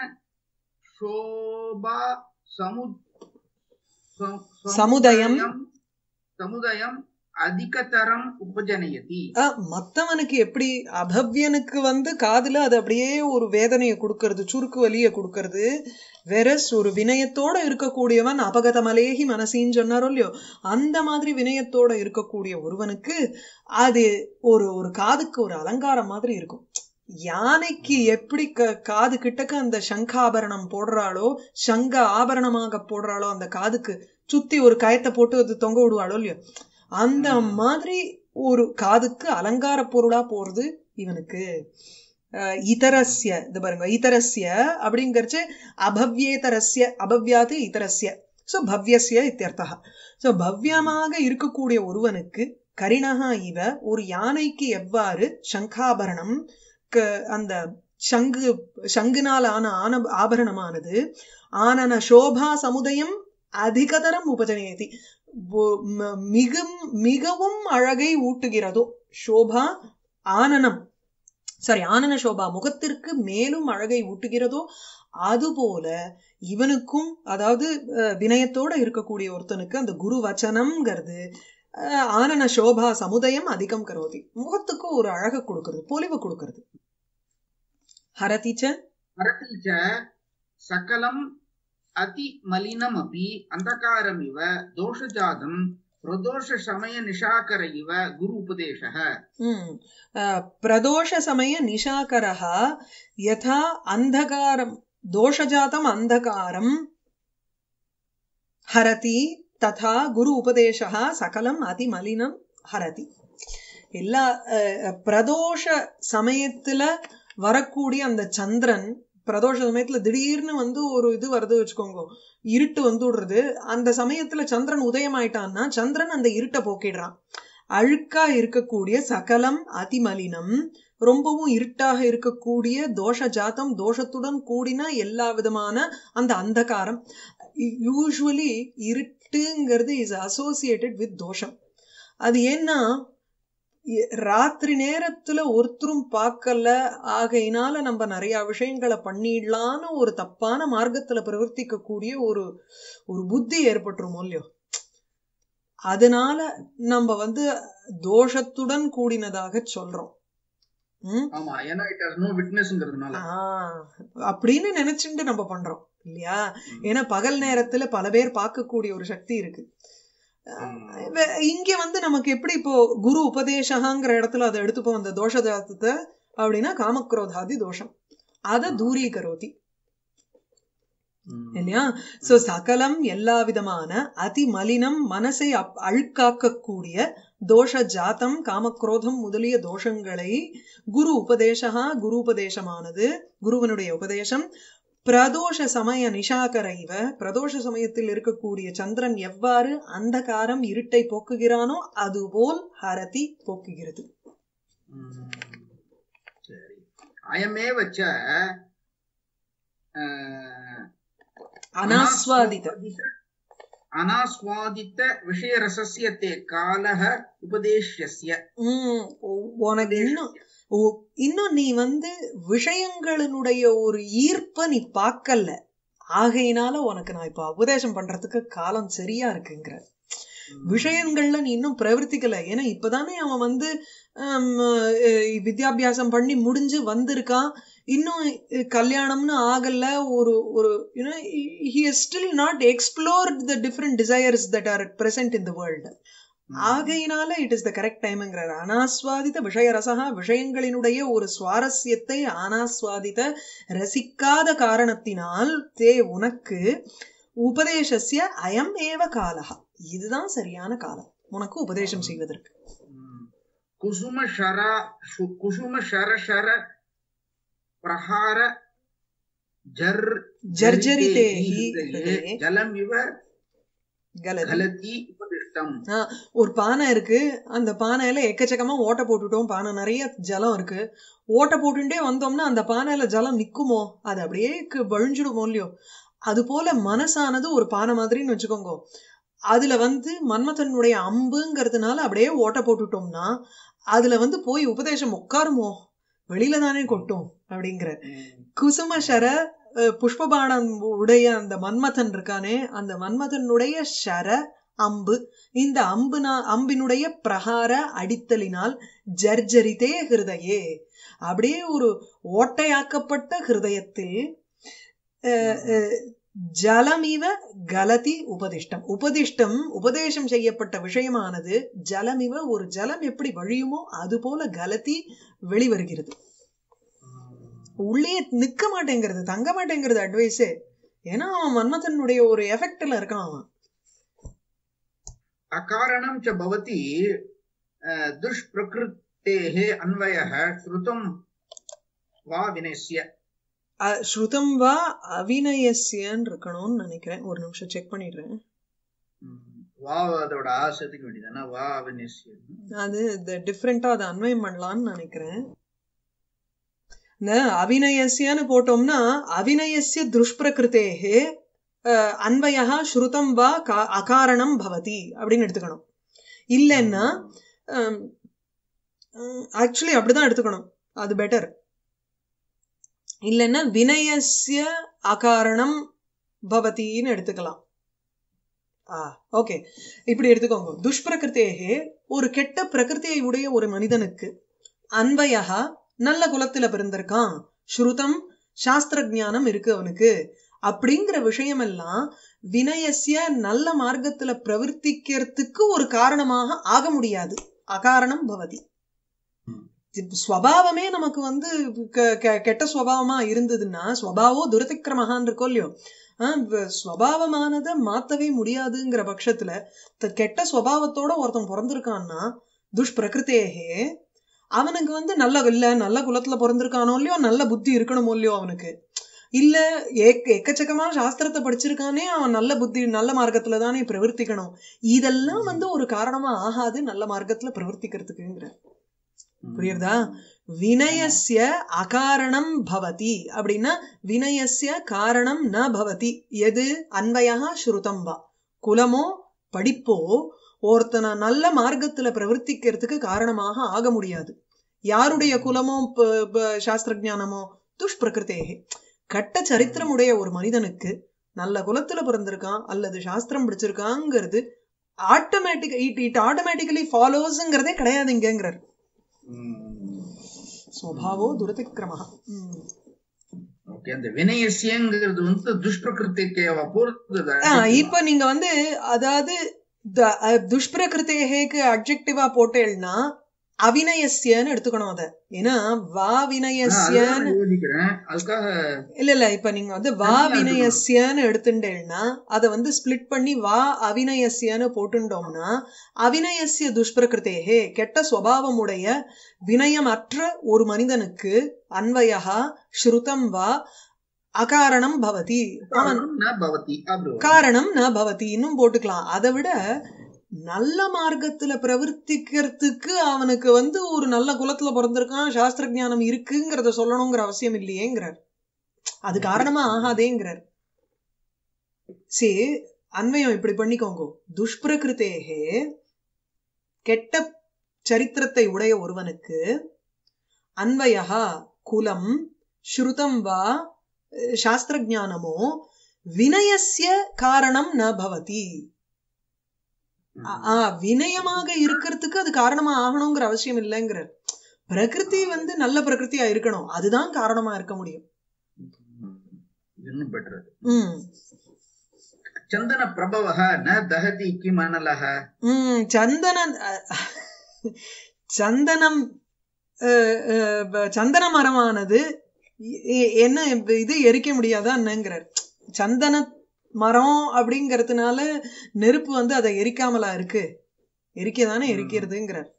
शोभा समु सम- சமுதயம். समुदयम् अधिकतरम् उपजनयति ஆஹ் மத்தவனுக்கு எப்படி அபவ்யனுக்கு வந்து காதுல அது அப்படியே ஒரு வேதனையை கொடுக்கறது சுருக்கு வலியை கொடுக்கறது வெரஸ் ஒரு வினயத்தோட இருக்கக்கூடியவன் அபகதமலேகி மனசின்னு சொன்னாரோ இல்லையோ அந்த மாதிரி வினயத்தோட இருக்கக்கூடிய ஒருவனுக்கு அது ஒரு ஒரு காதுக்கு ஒரு அலங்காரம் மாதிரி இருக்கும் யானைக்கு எப்படி க- காது கிட்டக்க அந்த சங்காபரணம் போடுறாளோ சங்க ஆபரணமாக போடுறாளோ அந்த காதுக்கு சுத்தி ஒரு கயத்தை போட்டு அது தொங்க விடுவாளோ இல்லையோ அந்த ம். மாதிரி ஒரு காதுக்கு அலங்கார பொருளா போறது இவனுக்கு அஹ் இதரஸ்ய இது பாருங்க இதரஸ்ய அப்படிங்கறச்சு அபவ்யேதரஸ்ய அபவ்யாது இதரஸ்ய சோ பவ்யஸ்ய இத்தியர்த்தா சோ பவ்யமாக இருக்கக்கூடிய ஒருவனுக்கு கரிணகா இவ ஒரு யானைக்கு எவ்வாறு சங்காபரணம் க- அந்த சங்கு சங்குனால் ஆன ஆன ஆபரணமானது ஆனன சோபா சமுதயம் அதிகதரம் உபஜனயதி ஒ- ம- மிகும் மிகவும் அழகை ஊட்டுகிறதோ சோபா ஆனனம் சாரி ஆனன சோபா முகத்திற்கு மேலும் அழகை ஊட்டுகிறதோ அதுபோல இவனுக்கும் அதாவது அஹ், வினயத்தோட இருக்கக்கூடிய ஒருத்தனுக்கு அந்த குரு வச்சனம்ங்கிறது அஹ், ஆனன சோபா சமுதயம் அதிகம் கரோதி முகத்துக்கு ஒரு அழகை கொடுக்கறது பொலிவு கொடுக்கறது ஹரதிச்ச हरति च सकलम् अतिमलिनमपि अन्धकारमिव दोषजातम् प्रदोषसमयनिशाकर इव गुरु उपदेशः ம். அஹ், பிரதோஷ சமய நிஷாகரः யதா அந்தகாரம் தோஷஜாதம் அந்தகாரம் ஹரதி ததா குரு உபதேசா சகலம் அதிமலினம் ஹரதி எல்லா அஹ், பிரதோஷ சமயத்துல வரக்கூடிய அந்த சந்திரன் பிரதோஷ சமயத்துல திடீர்னு வந்து ஒரு இது வருது வச்சுக்கோங்க இருட்டு வந்து விடுறது அந்த சமயத்துல சந்திரன் உதயமாயிட்டான்னா சந்திரன் அந்த இருட்டை போக்கிடுறான் அழுக்கா இருக்கக்கூடிய சகலம் அதிமலினம் ரொம்பவும் இருட்டாக இருக்கக்கூடிய தோஷ ஜாத்தம் தோஷத்துடன் கூடின எல்லா விதமான அந்த அந்தகாரம் யூஸ்வலி இருட்டுங்கிறது இஸ் அசோசியேட்டட் வித் தோஷம் அது ஏன்னா இ- ராத்திரி நேரத்துல ஒருத்தரும் பார்க்கல ஆகையினால நம்ம நிறைய விஷயங்களை பண்ணிடலான்னு ஒரு தப்பான மார்க்கத்துல பிரவர்த்திக்க கூடிய ஒரு ஒரு புத்தி ஏற்பட்டுருமோ இல்லையோ அதனால நம்ம வந்து தோஷத்துடன் கூடினதாக சொல்றோம் ம்? ஆமா ஏன்னா இட் ஹஸ் நோ விட்னஸ்ங்கிறதுனால ஆ, அப்படின்னு நினைச்சுட்டு நம்ம பண்றோம் இல்லையா ஏன்னா பகல் நேரத்துல பல பேர் பார்க்கக்கூடிய ஒரு சக்தி இருக்கு வே- இங்க வந்து நமக்கு எப்படி இப்போ குரு உபதேசகாங்கிற இடத்துல அதை எடுத்துப்போம் அந்த தோஷ ஜாத்தத்தை அப்படின்னா காமக்ரோதாதி தோஷம் அத தூரீகரோதி இல்லையா சோ சகலம் எல்லா விதமான அதி மலினம் மனசை அப்- அழுக்காக்கக்கூடிய தோஷ ஜாத்தம் காமக்ரோதம் முதலிய தோஷங்களை குரு உபதேசகா குரு உபதேசமானது குருவனுடைய உபதேசம் பிரதோஷ சமய நிஷாகரைவ பிரதோஷ சமயத்தில் இருக்கக்கூடிய சந்திரன் எவ்வாறு அந்தகாரம் இருட்டை போக்குகிறானோ அதுபோல் ஹரதி போக்குகிறது ம். சரி அயமே வச்ச அனாஸ்வாதித அனாஸ்வாதித்த விஷயரசஸ்ய தே காலக உபதேஷ்யஸ்ய உம் உ- உனக்கு இன்னும் உ- இன்னும் நீ வந்து விஷயங்களினுடைய ஒரு ஈர்ப்ப நீ பார்க்கல ஆகையினால உனக்கு நான் இப்ப உபதேசம் பண்றதுக்கு காலம் சரியா இருக்குங்கிற விஷயங்கள்ல நீ இன்னும் பிரவர்த்திக்கல ஏன்னா இப்பதானே அவன் வந்து ஹம், அஹ், வித்யாபியாசம் பண்ணி முடிஞ்சு வந்திருக்கான் இன்னும் அஹ், கல்யாணம்னு ஆகல ஒரு ஒரு you know he still not explored the different desires that are present in the world ஆகையினால இட் இஸ் த கரெக்ட் டைம்ங்கிறார் அனாஸ்வாதித விஷய ரசகா விஷயங்களினுடைய ஒரு சுவாரஸ்யத்தை அனாஸ்வாதித ரசிக்காத காரணத்தினால் தே உனக்கு உபதேசஸ்ய அயம் ஏவ காலஹா இதுதான் சரியான காலம் உனக்கு உபதேசம் செய்வதற்கு ம். குசும ஷரா சு- குசும ஷர ஷர பிரஹார ஜர் ஜர்ஜரிதேஹி ஹிருதயே ஹிருதயே ஜலம் இவ கலதி கலதி உபதிஷ்டம் ஒரு பானை இருக்கு அந்த பானையில எக்கச்சக்கமா ஓட்டை போட்டுட்டோம் பானை நிறைய ஜலம் இருக்கு ஓட்டை போட்டுட்டே வந்தோம்னா அந்த பானையில ஜலம் நிக்குமோ அது அப்படியே கு- வழிஞ்சிடுமோ இல்லையோ அது போல மனசானது ஒரு பானை மாதிரின்னு வச்சுக்கோங்க அதுல வந்து மன்மதனுடைய அம்புங்கிறதுனால அப்படியே ஓட்டை போட்டுட்டோம்னா அதுல வந்து போய் உபதேசம் உட்காருமோ வெளியில தானே கொட்டும் அப்படிங்கிற குசும அஹ், புஷ்பபாணம் உடைய அந்த மன்மதன் இருக்கானே அந்த மன்மதனுடைய ஷர அம்பு இந்த அம்புனா அம்பினுடைய பிரகார அடித்தலினால் ஜர்ஜரித்தே ஹிருதயே அப்படியே ஒரு ஓட்டையாக்கப்பட்ட ஹிருதயத்தில் அஹ், அஹ், ஜலமிவ கலதி உபதிஷ்டம் உபதிஷ்டம் உபதேசம் செய்யப்பட்ட விஷயமானது ஜலமிவ ஒரு ஜலம் எப்படி வழியுமோ அது போல கலதி வெளிவருகிறது உள்ளே நிக்க மாட்டேங்கிறது தங்க மாட்டேங்கிறது அட்வைஸே ஏன்னா அவன் மன்மதனுடைய ஒரு எஃபெக்ட்ல இருக்கான் அவன் அகாரணம் ச பவதி அஹ், துஷ்பிரகிருத்தேः அன்வயः ஸ்ருதம் வா வினேஸ்ய அ- ஸ்ருதம் வா அவிநயஸ்யன்னு இருக்கணும்னு நினைக்கிறேன் ஒரு நிமிஷம் செக் பண்ணிடுறேன் ம். வா அதோட ஆ சேர்த்துக்க வேண்டியதானே வா வினேஸ்ய அது டிஃப்ரெண்டா அதை அன்வயம் பண்ணலாம்னு நினைக்கிறேன் இந்த அவிநயஸ்யன்னு போட்டோம்னா அவிநயஸ்ய துஷ்பிரகிருத்தேகே அஹ், அன்வயः ஸ்ருதம் வா கா- அகாரணம் பவதி அப்படின்னு எடுத்துக்கணும் இல்லைன்னா ஆக்சுவலி அப்படிதான் எடுத்துக்கணும் அது பெட்டர் இல்லைன்னா வினயஸ்ய அகாரணம் பவதின்னு எடுத்துக்கலாம் ஆ ஓகே இப்படி எடுத்துக்கோங்க துஷ்பிரகிருத்தேகே ஒரு கெட்ட பிரகிருதியை உடைய ஒரு மனிதனுக்கு அன்வயகா நல்ல குலத்துல பிறந்திருக்கான் ஸ்ருதம் சாஸ்திர ஞானம் இருக்கு அவனுக்கு அப்படிங்கிற விஷயமெல்லாம் வினயஸ்ய நல்ல மார்க்கத்துல பிரவர்த்திக்கிறதுக்கு ஒரு காரணமாக ஆக முடியாது அகாரணம் பவதி இது ஸ்வபாவமே நமக்கு வந்து க- க- கெட்ட ஸ்வபாவமா இருந்ததுன்னா ஸ்வபாவோ துரதிக்கிரமகான் இருக்கோ இல்லையோ ஆஹ் வ- ஸ்வபாவமானதை மாத்தவே முடியாதுங்கிற பட்சத்துல த- கெட்ட ஸ்வபாவத்தோட ஒருத்தன் பிறந்திருக்கான்னா துஷ்பிரகிருத்தேகே அவனுக்கு வந்து நல்ல இல்ல நல்ல குலத்துல பிறந்திருக்கானோ இல்லையோ நல்ல புத்தி இருக்கணுமோ இல்லையோ அவனுக்கு இல்ல ஏக்க- எக்கச்சக்கமா சாஸ்திரத்தை படிச்சிருக்கானே அவன் நல்ல புத்தி நல்ல மார்க்கத்துல தானே பிரவர்த்திக்கணும் இதெல்லாம் வந்து ஒரு காரணமா ஆகாது நல்ல மார்க்கத்துல பிரவர்த்திக்கிறதுக்குங்கிற புரியுறதா வினயஸ்ய அகாரணம் பவதி அப்படின்னா வினயஸ்ய காரணம் ந பவதி எது அன்வயா ஸ்ருதம் வா குலமோ படிப்போ ஒருத்தனை நல்ல மார்க்கத்துல பிரவர்த்திக்கிறதுக்கு காரணமாக ஆக முடியாது யாருடைய குலமோ ப- ப- சாஸ்திர ஞானமோ துஷ்பிரகிருத்தேகே கட்ட சரித்திரமுடைய ஒரு மனிதனுக்கு நல்ல குலத்துல பிறந்திருக்கான் அல்லது சாஸ்திரம் படிச்சிருக்காங்கிறது ஆட்டோமேட்டிக் இட் இட் ஆட்டோமேட்டிக்கலி ஃபாலோஸ்ங்கிறதே கிடையாது இங்கங்கிறார் ஸ்வபாவோ துரதிக்கிரமஹ ம். ஓகே அந்த வினயசியங்கிறது வந்து துஷ்பிரகிருத்திக்கேவா போறது ஆ, இப்ப நீங்க வந்து அதாவது த- அஹ், துஷ்பிரகிருத்தேகேக்கு அப்ஜெக்டிவா போட்டேன்னா அவினயஸ்யன்னு எடுத்துக்கணும் அத ஏன்னா வா வினயஸ்யன்னு யோசிக்கிறேன் அதுக்காக இல்ல இல்ல இப்ப நீங்க வந்து வா தனியா வினயஸ்யன்னு எடுத்துட்டேன்னா அத வந்து ஸ்பிளிட் பண்ணி வா அவினயஸ்யன்னு போட்டுட்டோம்னா அவினயஸ்ய துஷ்பிரகிருத்தேகே கெட்ட சுவாவமுடைய வினயமற்ற ஒரு மனிதனுக்கு அன்வயா ஸ்ருதம் வா அகாரணம் பவதி அவன் ந பவதி அப்படி வரும். காரணம் ந பவதி இன்னும் போட்டுக்கலாம் அதை விட நல்ல மார்க்கத்துல பிரவர்த்திக்கிறதுக்கு அவனுக்கு வந்து ஒரு நல்ல குலத்துல பிறந்திருக்கான் சாஸ்திர ஞானம் இருக்குங்கிறத சொல்லணுங்கிற அவசியம் இல்லையேங்கிறார் அது காரணமா ஆகாதேங்கிறார் சரி அன்வயம் இப்படி பண்ணிக்கோங்க துஷ்பிரகிருத்தேகே கெட்ட சரித்திரத்தை உடைய ஒருவனுக்கு அன்வயா குலம் ஸ்ருதம் வா அஹ், சாஸ்திர ஞானமோ வினயஸ்ய காரணம் ந பவதி ஆ- ஆ, வினயமாக இருக்கிறதுக்கு அது காரணமா ஆகணுங்கிற அவசியம் இல்லைங்கிறார் பிரகிருதி வந்து நல்ல பிரகிருதியா இருக்கணும் அதுதான் காரணமா இருக்க முடியும் ம். இன்னும் பெட்டர் ம் சந்தன பிரபவ ந தஹதி கிம் அனலஹ ம் சந்தன அஹ், சந்தனம் அஹ், அஹ், ப- சந்தன மரமானது எ- எ- என்ன இது எரிக்க முடியாதா என்னங்கிறார் சந்தன மரம் அப்படிங்கறதுனால நெருப்பு வந்து அதை எரிக்காமலா இருக்கு எரிக்கதானே ம். எரிக்கிறதுங்கிறார்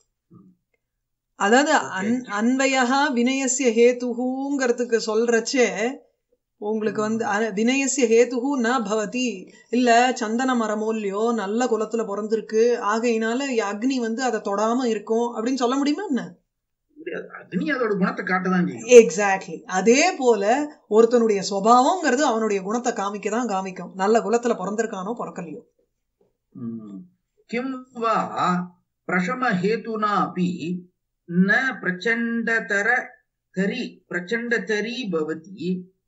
அதாவது அன் அன்வயா வினயசிய ஹேதுஹூங்கிறதுக்கு சொல்றச்சே உங்களுக்கு வந்து அ- வினயசிய ஹேதுஹு ந பவதி இல்ல சந்தன மரமோ இல்லையோ நல்ல குலத்துல பிறந்திருக்கு ஆகையினால அக்னி வந்து அதை தொடாம இருக்கும் அப்படின்னு சொல்ல முடியுமா என்ன முடியாது அக்னி அதோட குணத்தை காட்டதான் செய்யும் எக்ஸாக்ட்லி அதே போல ஒருத்தனுடைய சுபாவங்கிறது அவனுடைய குணத்தை காமிக்க தான் காமிக்கும் நல்ல குலத்துல பிறந்திருக்கானோ பிறக்கலையோ ம். கிம் வா பிரஷம ஹேதுனா அப்பி ந பிரச்சண்டதர தரி பிரச்சண்டதரி பவதி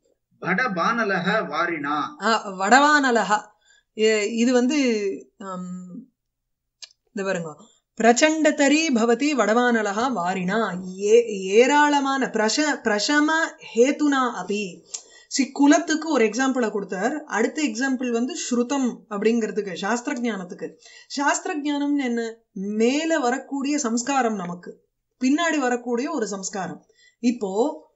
படபானலஹ வாரிணா ஆ, வடவானலகா ஏ- இது வந்து ஹம், இந்த பாருங்க பிரச்சண்டதரி பவதி வடவானலகா வாரிணா ஏ ஏராளமான பிரஷ பிரஷம ஹேதுனா அபி சி குலத்துக்கு ஒரு எக்ஸாம்பிளை கொடுத்தார் அடுத்த எக்ஸாம்பிள் வந்து ஸ்ருதம் அப்படிங்கிறதுக்கு சாஸ்திர ஞானத்துக்கு சாஸ்திர ஞானம்னு என்ன மேல வரக்கூடிய சம்ஸ்காரம் நமக்கு பின்னாடி வரக்கூடிய ஒரு சம்ஸ்காரம் இப்போ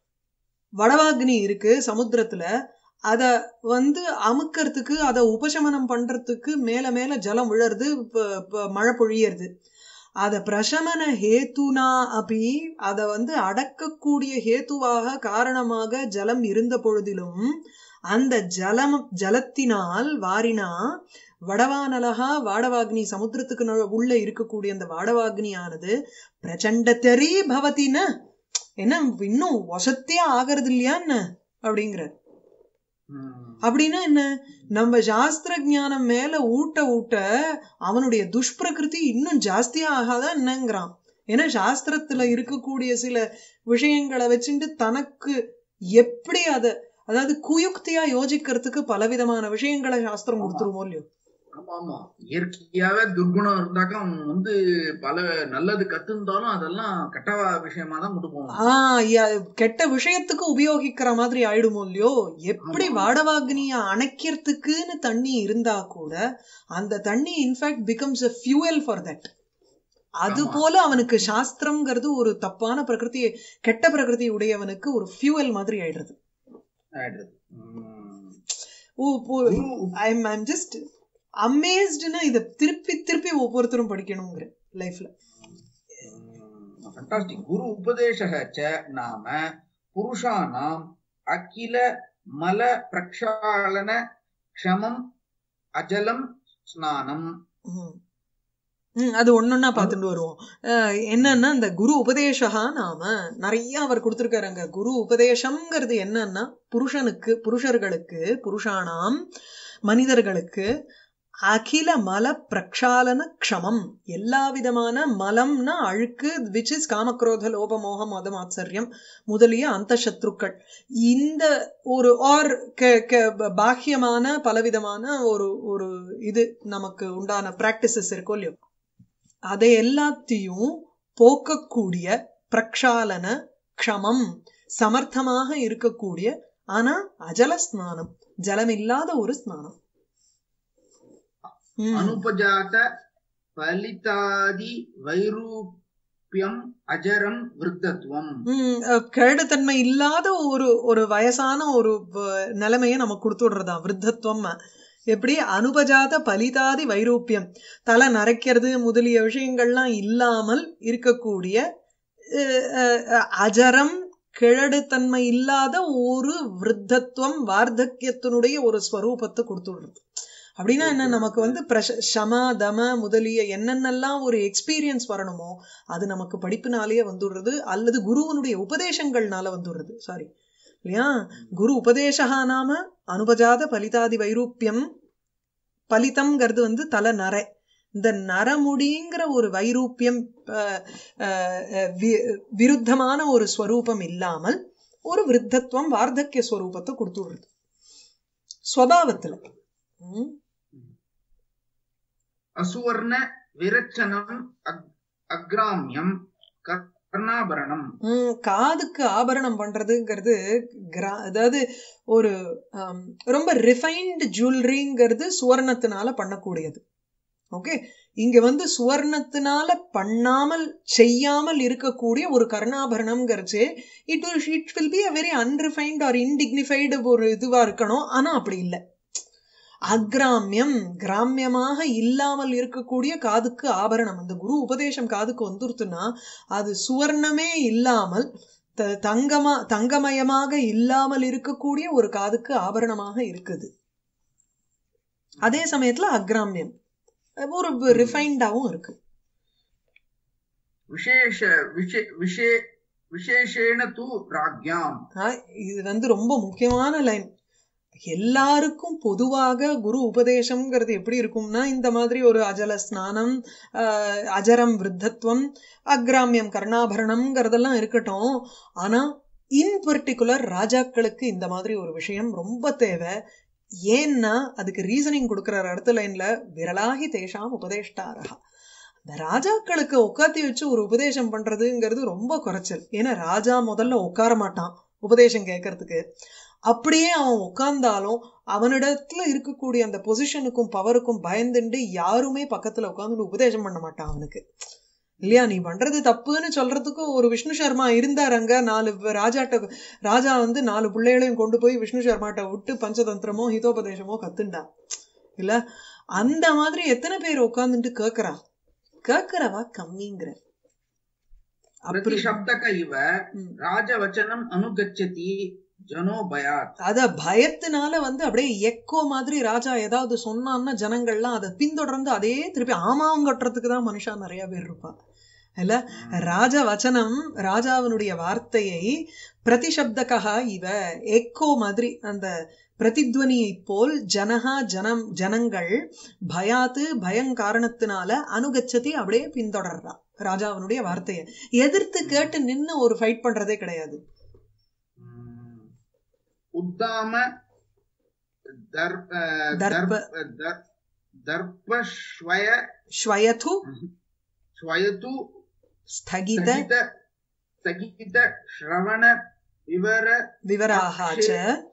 வடவாக்னி இருக்கு சமுத்திரத்துல அத வந்து அமுக்கறதுக்கு அதை உபசமனம் பண்றதுக்கு மேல மேல ஜலம் விழறது ப- ப- மழை பொழியறது அத பிரசமன ஹேத்துனா அப்படி அத வந்து அடக்கக்கூடிய ஹேத்துவாக காரணமாக ஜலம் இருந்த பொழுதிலும் அந்த ஜலம் ஜலத்தினால் வாரினா வடவானலகா வாடவாக்னி சமுத்திரத்துக்கு நடு- உள்ள இருக்கக்கூடிய அந்த வாடவாக்னியானது பிரச்சண்ட தெரி பவத்தின என்ன இன்னும் வசத்தியா ஆகிறது இல்லையா என்ன அப்படிங்கிற ம். அப்படின்னா என்ன நம்ம சாஸ்திர ஞானம் மேல ஊட்ட ஊட்ட அவனுடைய துஷ்பிரகிருதி இன்னும் ஜாஸ்தியா ஆகாதா என்னங்கிறான் ஏன்னா சாஸ்திரத்துல இருக்கக்கூடிய சில விஷயங்களை வச்சுட்டு தனக்கு எப்படி அத அதாவது குயுக்தியா யோசிக்கிறதுக்கு பலவிதமான விஷயங்களை சாஸ்திரம் கொடுத்துருவோம் இல்லையோ ஆமா ஆமா இயற்கையாவே துர்குணம் இருந்தாக்க அவன் வந்து பல நல்லது கத்திருந்தாலும் அதெல்லாம் கெட்ட விஷயமா தான் கொண்டு போவான் ஆஹ் ய- கெட்ட விஷயத்துக்கு உபயோகிக்கிற மாதிரி ஆயிடுமோ இல்லையோ எப்படி ஆமா. வாடவாக்னிய அணைக்கிறதுக்குன்னு தண்ணி இருந்தா கூட அந்த தண்ணி in fact becomes a fuel for that அது ஆமா. போல அவனுக்கு சாஸ்திரம்ங்கிறது ஒரு தப்பான பிரகிருதி கெட்ட பிரகிருதி உடையவனுக்கு ஒரு ஃபியூயல் மாதிரி ஆயிடுறது ஆயிடுறது. ம். Oh guru I'm I'm just அமேஸ்டுன்னா இத திருப்பி திருப்பி ஒவ்வொருத்தரும் படிக்கணுங்கிற லைஃப்ல ஃபண்டாஸ்டிக் குரு உபதேசக ச நாம புருஷானாம் அகில மல பிரக்ஷாளன க்ஷமம் அஜலம் ஸ்நானம் ம். ம், அது ஒன்னொன்னா பார்த்துட்டு வருவோம் அஹ், என்னன்னா இந்த குரு உபதேசகா நாம நிறைய அவர் கொடுத்திருக்காரு அங்க குரு உபதேசம்ங்கிறது என்னன்னா புருஷனுக்கு புருஷர்களுக்கு புருஷானாம் மனிதர்களுக்கு அகில மல பிரக்ஷாலன க்ஷமம் எல்லா விதமான மலம்னா அழுக்கு விச் இஸ் காமக்ரோத லோப மோகம் மதம் ஆச்சரியம் முதலிய அந்த சத்ருக்கள் இந்த ஒரு ஆர் பாக்கியமான பலவிதமான ஒரு ஒரு இது நமக்கு உண்டான பிராக்டிசஸ் இருக்கும் இல்லையோ அதை எல்லாத்தையும் போக்கக்கூடிய பிரக்ஷாலன க்ஷமம் சமர்த்தமாக இருக்கக்கூடிய ஆனா அஜல ஸ்நானம் ஜலம் இல்லாத ஒரு ஸ்நானம் ம். அனுபஜாத பலிதாதி வைரூப்பியம் அஜரம் விருத்தத்துவம் ம், அஹ், கேடுத்தன்மை இல்லாத ஒரு ஒரு வயசான ஒரு வ- நிலைமைய நமக்கு கொடுத்து விடுறதா விருத்தத்துவம் எப்படி அனுபஜாத பலிதாதி வைரூப்பியம் தலை நரைக்கிறது முதலிய விஷயங்கள்லாம் இல்லாமல் இருக்கக்கூடிய அஹ், அஹ், அஜரம் கிழடுத்தன்மை இல்லாத ஒரு விருத்தத்துவம் வார்த்தக்கியத்தினுடைய ஒரு ஸ்வரூபத்தை கொடுத்து விடுறது அப்படின்னா என்ன நமக்கு வந்து பிரஷ சம தம முதலிய என்னென்னலாம் ஒரு எக்ஸ்பீரியன்ஸ் வரணுமோ அது நமக்கு படிப்பினாலேயே வந்துடுறது அல்லது குருவனுடைய உபதேசங்கள்னால வந்துடுறது சாரி இல்லையா குரு உபதேசா நாம அனுபஜாத பலிதாதி வைரூப்பியம் பலிதம்ங்கிறது வந்து தலை நரை இந்த நரமுடிங்கிற ஒரு வைரூப்பியம் அஹ், அஹ், அஹ், வி- விருத்தமான ஒரு ஸ்வரூபம் இல்லாமல் ஒரு விருத்தத்துவம் வார்த்தக்கிய ஸ்வரூபத்தை கொடுத்து விடுறது ஸ்வபாவத்துல ம் அசுவர்ண விரச்சனம் அக்- அக்ராமியம் கர்ணாபரணம் ம், காதுக்கு ஆபரணம் பண்றதுங்கிறது கிரா- அதாவது ஒரு ஆம், ரொம்ப ரிஃபைன்டு ஜுவல்லரிங்கிறது சுவர்ணத்தினால பண்ணக்கூடியது ஓகே இங்க வந்து சுவர்ணத்தினால பண்ணாமல் செய்யாமல் இருக்கக்கூடிய ஒரு கர்ணாபரணம்ங்கிறச்சு it it will be a very unrefined or undignified ஒரு இதுவா இருக்கணும் ஆனா அப்படி இல்லை அக்ராமியம் கிராமியமாக இல்லாமல் இருக்கக்கூடிய காதுக்கு ஆபரணம் அந்த குரு உபதேசம் காதுக்கு வந்துருத்துன்னா அது சுவர்ணமே இல்லாமல் த- தங்கமா தங்கமயமாக இல்லாமல் இருக்கக்கூடிய ஒரு காதுக்கு ஆபரணமாக இருக்குது அதே சமயத்துல அக்ராமியம் ஒரு ரிஃபைன்டாவும் இருக்கு விசேஷ விஷே விஷே விசேஷேன தூ ராக்யாம் ஆ, இது வந்து ரொம்ப முக்கியமான லைன் எல்லாருக்கும் பொதுவாக குரு உபதேசம்ங்கிறது எப்படி இருக்கும்னா இந்த மாதிரி ஒரு அஜல ஸ்நானம் ஆஹ், அஜரம் விருத்தத்துவம் அக்ராமியம் கர்ணாபரணம்ங்கிறதெல்லாம் இருக்கட்டும் ஆனா இன் பர்டிகுலர் ராஜாக்களுக்கு இந்த மாதிரி ஒரு விஷயம் ரொம்ப தேவை ஏன்னா அதுக்கு ரீசனிங் கொடுக்கிற அடுத்த லைன்ல விரலாகி தேஷாம் உபதேஷ்டாரா இந்த ராஜாக்களுக்கு உட்காத்தி வச்சு ஒரு உபதேசம் பண்றதுங்கிறது ரொம்ப குறைச்சல் ஏன்னா ராஜா முதல்ல உட்கார மாட்டான் உபதேசம் கேட்கறதுக்கு அப்படியே அவன் உட்கார்ந்தாலும் அவனிடத்துல இருக்கக்கூடிய அந்த பொசிஷனுக்கும் பவருக்கும் பயந்துண்டு யாருமே பக்கத்துல உட்கார்ந்து உபதேசம் பண்ண மாட்டான் அவனுக்கு இல்லையா நீ பண்றது தப்புன்னு சொல்றதுக்கு ஒரு விஷ்ணு சர்மா இருந்தார் அங்க நாலு வ- ராஜாட்ட ராஜா வந்து நாலு பிள்ளைகளையும் கொண்டு போய் விஷ்ணு சர்மாட்ட விட்டு பஞ்சதந்திரமோ ஹிதோபதேசமோ கத்துண்டா இல்ல அந்த மாதிரி எத்தனை பேர் உட்கார்ந்துட்டு கேக்குறா கேக்குறவா கம்மிங்கிற அப்படி பிரதிசப்தக இவ ம். ராஜவச்சனம் அனுகச்சதி ஜனோ பயாத் அத பயத்தினால வந்து அப்படியே எக்கோ மாதிரி ராஜா ஏதாவது சொன்னான்னா ஜனங்கள்லாம் அதை பின்தொடர்ந்து அதே திருப்பி ஆமாங்கட்டுறதுக்கு தான் மனுஷா நிறைய பேர் இருப்பா இல்ல ராஜ வச்சனம் ராஜாவினுடைய வார்த்தையை பிரதிசப்தகா இவ எக்கோ மாதிரி அந்த பிரதித்வனியை போல் ஜனஹா ஜனம் ஜனங்கள் பயாத்து பயம் காரணத்தினால அனுகச்சதி அப்படியே பின்தொடர்றா ராஜாவினுடைய வார்த்தையை எதிர்த்து கேட்டு நின்னு ஒரு ஃபைட் பண்றதே கிடையாது ம். உத்தாம தர்ப தர்ப. தர்ப தர்பஸ்வய ஸ்வயது ஸ்வயது ஸ்தகித ஸ்தகித ஸ்தகித ஸ்ரவண விவர விவராகாச்ச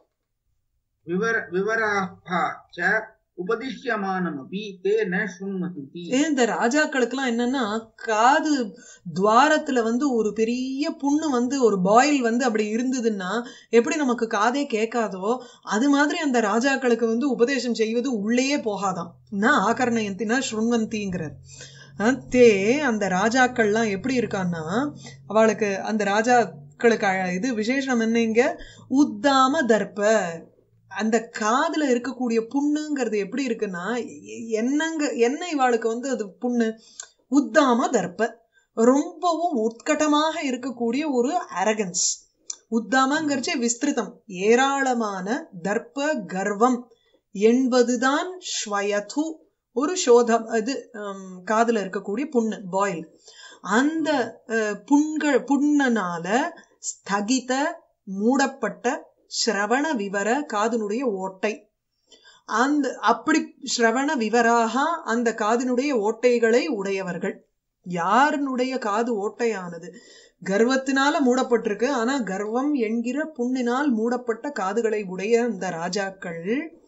விவர விவராः च உபதிஷ்யமானமபி தே ந ஸ்ருண்வந்தி இந்த ராஜாக்களுக்கெல்லாம் என்னன்னா காது துவாரத்துல வந்து ஒரு பெரிய புண்ணு வந்து ஒரு பாயில் வந்து அப்படி இருந்ததுன்னா எப்படி நமக்கு காதே கேட்காதோ அது மாதிரி அந்த ராஜாக்களுக்கு வந்து உபதேசம் செய்வது உள்ளேயே போகாதாம் நான் ஆகர்ணயந்தினா ஸ்ருண்வந்திங்கிறார் அஹ் தே அந்த ராஜாக்கள்லாம் எப்படி இருக்கான்னா அவளுக்கு அந்த ராஜாக்களுக்கு அழ- இது விசேஷம் என்னங்க உத்தாம தர்ப்ப அந்த காதுல இருக்கக்கூடிய புண்ணுங்கிறது எப்படி இருக்குன்னா எ- என்னங்க என்ன இவாளுக்கு வந்து அது புண்ணு உத்தாம தர்ப்ப ரொம்பவும் உட்கட்டமாக இருக்கக்கூடிய ஒரு அரகன்ஸ் உத்தாமங்கிறச்சே விஸ்திருதம் ஏராளமான தர்ப்ப கர்வம் என்பதுதான் ஸ்வயது ஒரு சோதம் இது ஹம், காதுல இருக்கக்கூடிய புண்ணு பாயில் அந்த அஹ், புண்கள் புண்ணனால ஸ்தகித மூடப்பட்ட ஸ்ரவண விவர காதினுடைய ஓட்டை அந்த அப்படி ஸ்ரவண விவராக அந்த காதினுடைய ஓட்டைகளை உடையவர்கள் யாருனுடைய காது ஓட்டையானது கர்வத்தினால மூடப்பட்டிருக்கு ஆனா கர்வம் என்கிற புண்ணினால் மூடப்பட்ட காதுகளை உடைய அந்த ராஜாக்கள்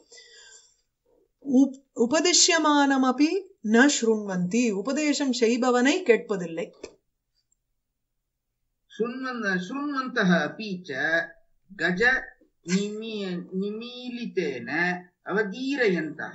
உப்- உபதிஷ்யமானமபி ந ஸ்ருண்வந்தி உபதேசம் செய்பவனை கேட்பதில்லை शृण्वन् शृण्वन्तः अपि च गज निमी निमीलितेन अवदीरयन्तः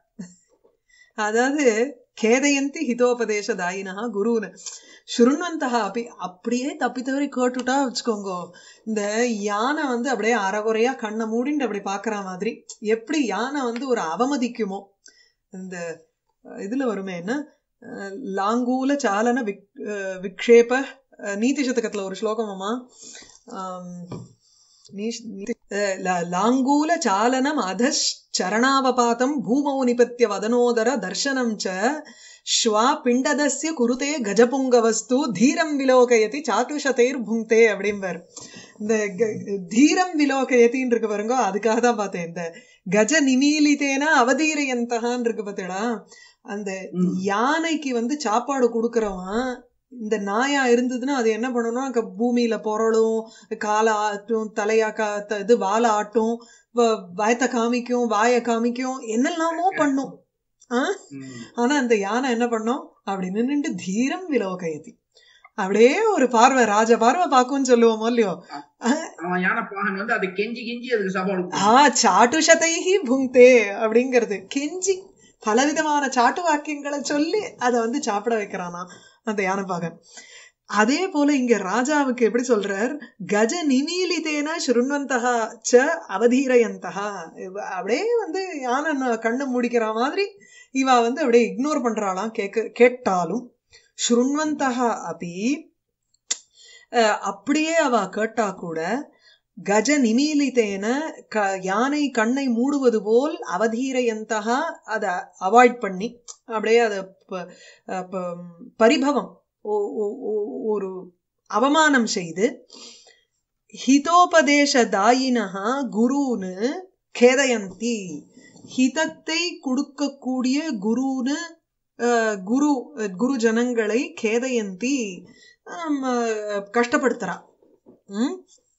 அதாவது கேதயந்தி ஹிதோபதேச தாயினஹா குருன்னு சுருண்வந்தகா அப்படி அப்படியே தப்பி தவறி கேட்டுட்டா வச்சுக்கோங்க இந்த யானை வந்து அப்படியே அறகுறையா கண்ணை மூடிண்டு அப்படி பாக்குற மாதிரி எப்படி யானை வந்து ஒரு அவமதிக்குமோ இந்த அஹ், இதுல வருமே என்ன அஹ், லாங்கூல சாலன விக் அஹ், விக்ஷேப அஹ், நீதி சதகத்துல ஒரு ஸ்லோகமாமா ஆம், நீஷ்- நீதி- அஹ், லா- லாங்கூல சாலனம் அதஷ் சரணாவபாதம் பூமௌ நிபத்திய வதனோதர தர்சனம் ச ஸ்வா பிண்டதஸ்ய குருதே கஜபுங்கவஸ்து தீரம் விலோகயதி சாட்டுஷதைர் புங்தே அப்படிம்பார் இந்த க- தீரம் விலோகயத்தின்னு இருக்கு பாருங்க அதுக்காக தான் பார்த்தேன் இந்த கஜ நிமீலிதேன அவதீரயந்தகான்னு இருக்கு பார்த்தேடா அந்த ம். யானைக்கு வந்து சாப்பாடு கொடுக்கறவன் இந்த நாயா இருந்ததுன்னா அது என்ன பண்ணணும் அங்க பூமியில புரளும் காலை ஆட்டும் தலையா கா த- இது வாலை ஆட்டும் வ- வயத்தை காமிக்கும் வாயை காமிக்கும் என்னெல்லாமோ பண்ணும் ஆ? ம். ஆனா அந்த யானை என்ன பண்ணும் அப்படி நின்னுட்டு தீரம் விலோகயதி அப்படியே ஒரு பார்வை ராஜ பார்வை பார்க்கும்னு சொல்லுவோமோ இல்லையோ அவன் யானை பாகன் வந்து அதை கெஞ்சி கெஞ்சி அதுக்கு சாப்பாடு கொடுப்பான். ஆ சாட்டுஷதைஹி புங்தே அப்படிங்கிறது கெஞ்சி பலவிதமான சாட்டு வாக்கியங்களை சொல்லி அதை வந்து சாப்பிட வைக்கிறானா அந்த யானைப்பாகன் அதே போல இங்க ராஜாவுக்கு எப்படி சொல்றார் கஜ நிமீலிதேன ஸ்ருண்வந்தகா ச அவதீரயந்தகா இவ- அப்படியே வந்து யானை ந- கண்ணை முடிக்கிற மாதிரி இவ வந்து அப்படியே இக்னோர் பண்றாளாம் கேட்க கேட்டாலும் ஸ்ருண்வந்தகா அபி அஹ், அப்படியே அவ கேட்டா கூட கஜ நிமீலிதேன க யானை கண்ணை மூடுவது போல் அவதீரயந்தகா அதை அவாய்ட் பண்ணி அப்படியே அதை ப- அஹ் ப- பரிபவம் ஓ- ஓ- ஓ- ஒரு அவமானம் செய்து ஹிதோபதேச தாயினஹா குருன்னு கேதயந்தி ஹிதத்தை கொடுக்கக்கூடிய குருன்னு அஹ், குரு அஹ், குரு ஜனங்களை கேதயந்தி ஆம், அஹ், கஷ்டப்படுத்துறா ம்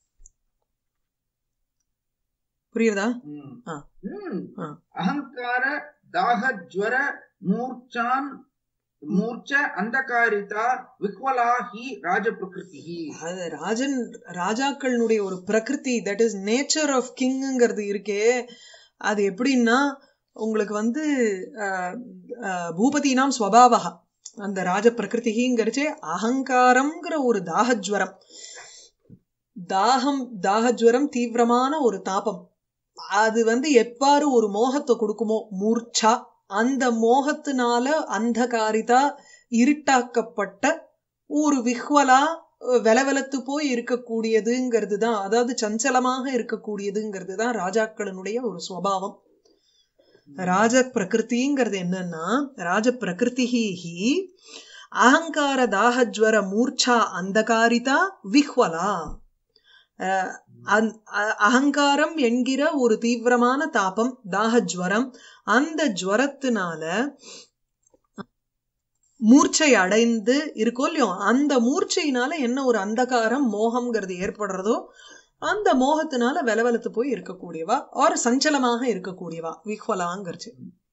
புரியுதா ம். ஆ. ம். ஆ. அகங்கார தாக ஜ்வர மூர்ச்சான் மூர்ச்ச அந்தகாரிதா விக்வலா ஹி ராஜ பிரகிருதி அது ராஜன் ராஜாக்களுடைய ஒரு பிரகிருதி தட் இஸ் நேச்சர் ஆஃப் கிங்ங்கிறது இருக்கே அது எப்படின்னா உங்களுக்கு வந்து அஹ், அஹ், பூபதினாம் ஸ்வபாவா அந்த ராஜ பிரகிருதிங்கிறச்சே அகங்காரம்ங்கிற ஒரு தாகஜ்வரம் தாகம் தாகஜ்வரம் தீவிரமான ஒரு தாபம் அது வந்து எவ்வாறு ஒரு மோகத்தை கொடுக்குமோ மூர்ச்சா அந்த மோகத்தினால அந்தகாரிதா இருட்டாக்கப்பட்ட ஒரு விஹ்வலா வெலவெலத்து போய் இருக்கக்கூடியதுங்கிறது தான் அதாவது சஞ்சலமாக இருக்கக்கூடியதுங்கிறது தான் ராஜாக்களினுடைய ஒரு சுவாவம் ராஜ பிரகிருதிங்கிறது என்னன்னா ராஜ பிரகிருதிஹி அகங்கார தாகஜ்வர மூர்ச்சா அந்தகாரிதா விஹ்வலா அஹ் அந்- அ- அகங்காரம் என்கிற ஒரு தீவிரமான தாபம் தாகஜ்வரம் அந்த ஜுவரத்தினால மூர்ச்சை அடைந்து இருக்கோ இல்லையோ அந்த மூர்ச்சையினால என்ன ஒரு அந்தகாரம் மோகம்ங்கிறது ஏற்படுறதோ அந்த மோகத்தினால வெலவெலத்து போய் இருக்கக்கூடியவா ஆர் சஞ்சலமாக இருக்கக்கூடியவா விஹ்வலாங்கிறச்சு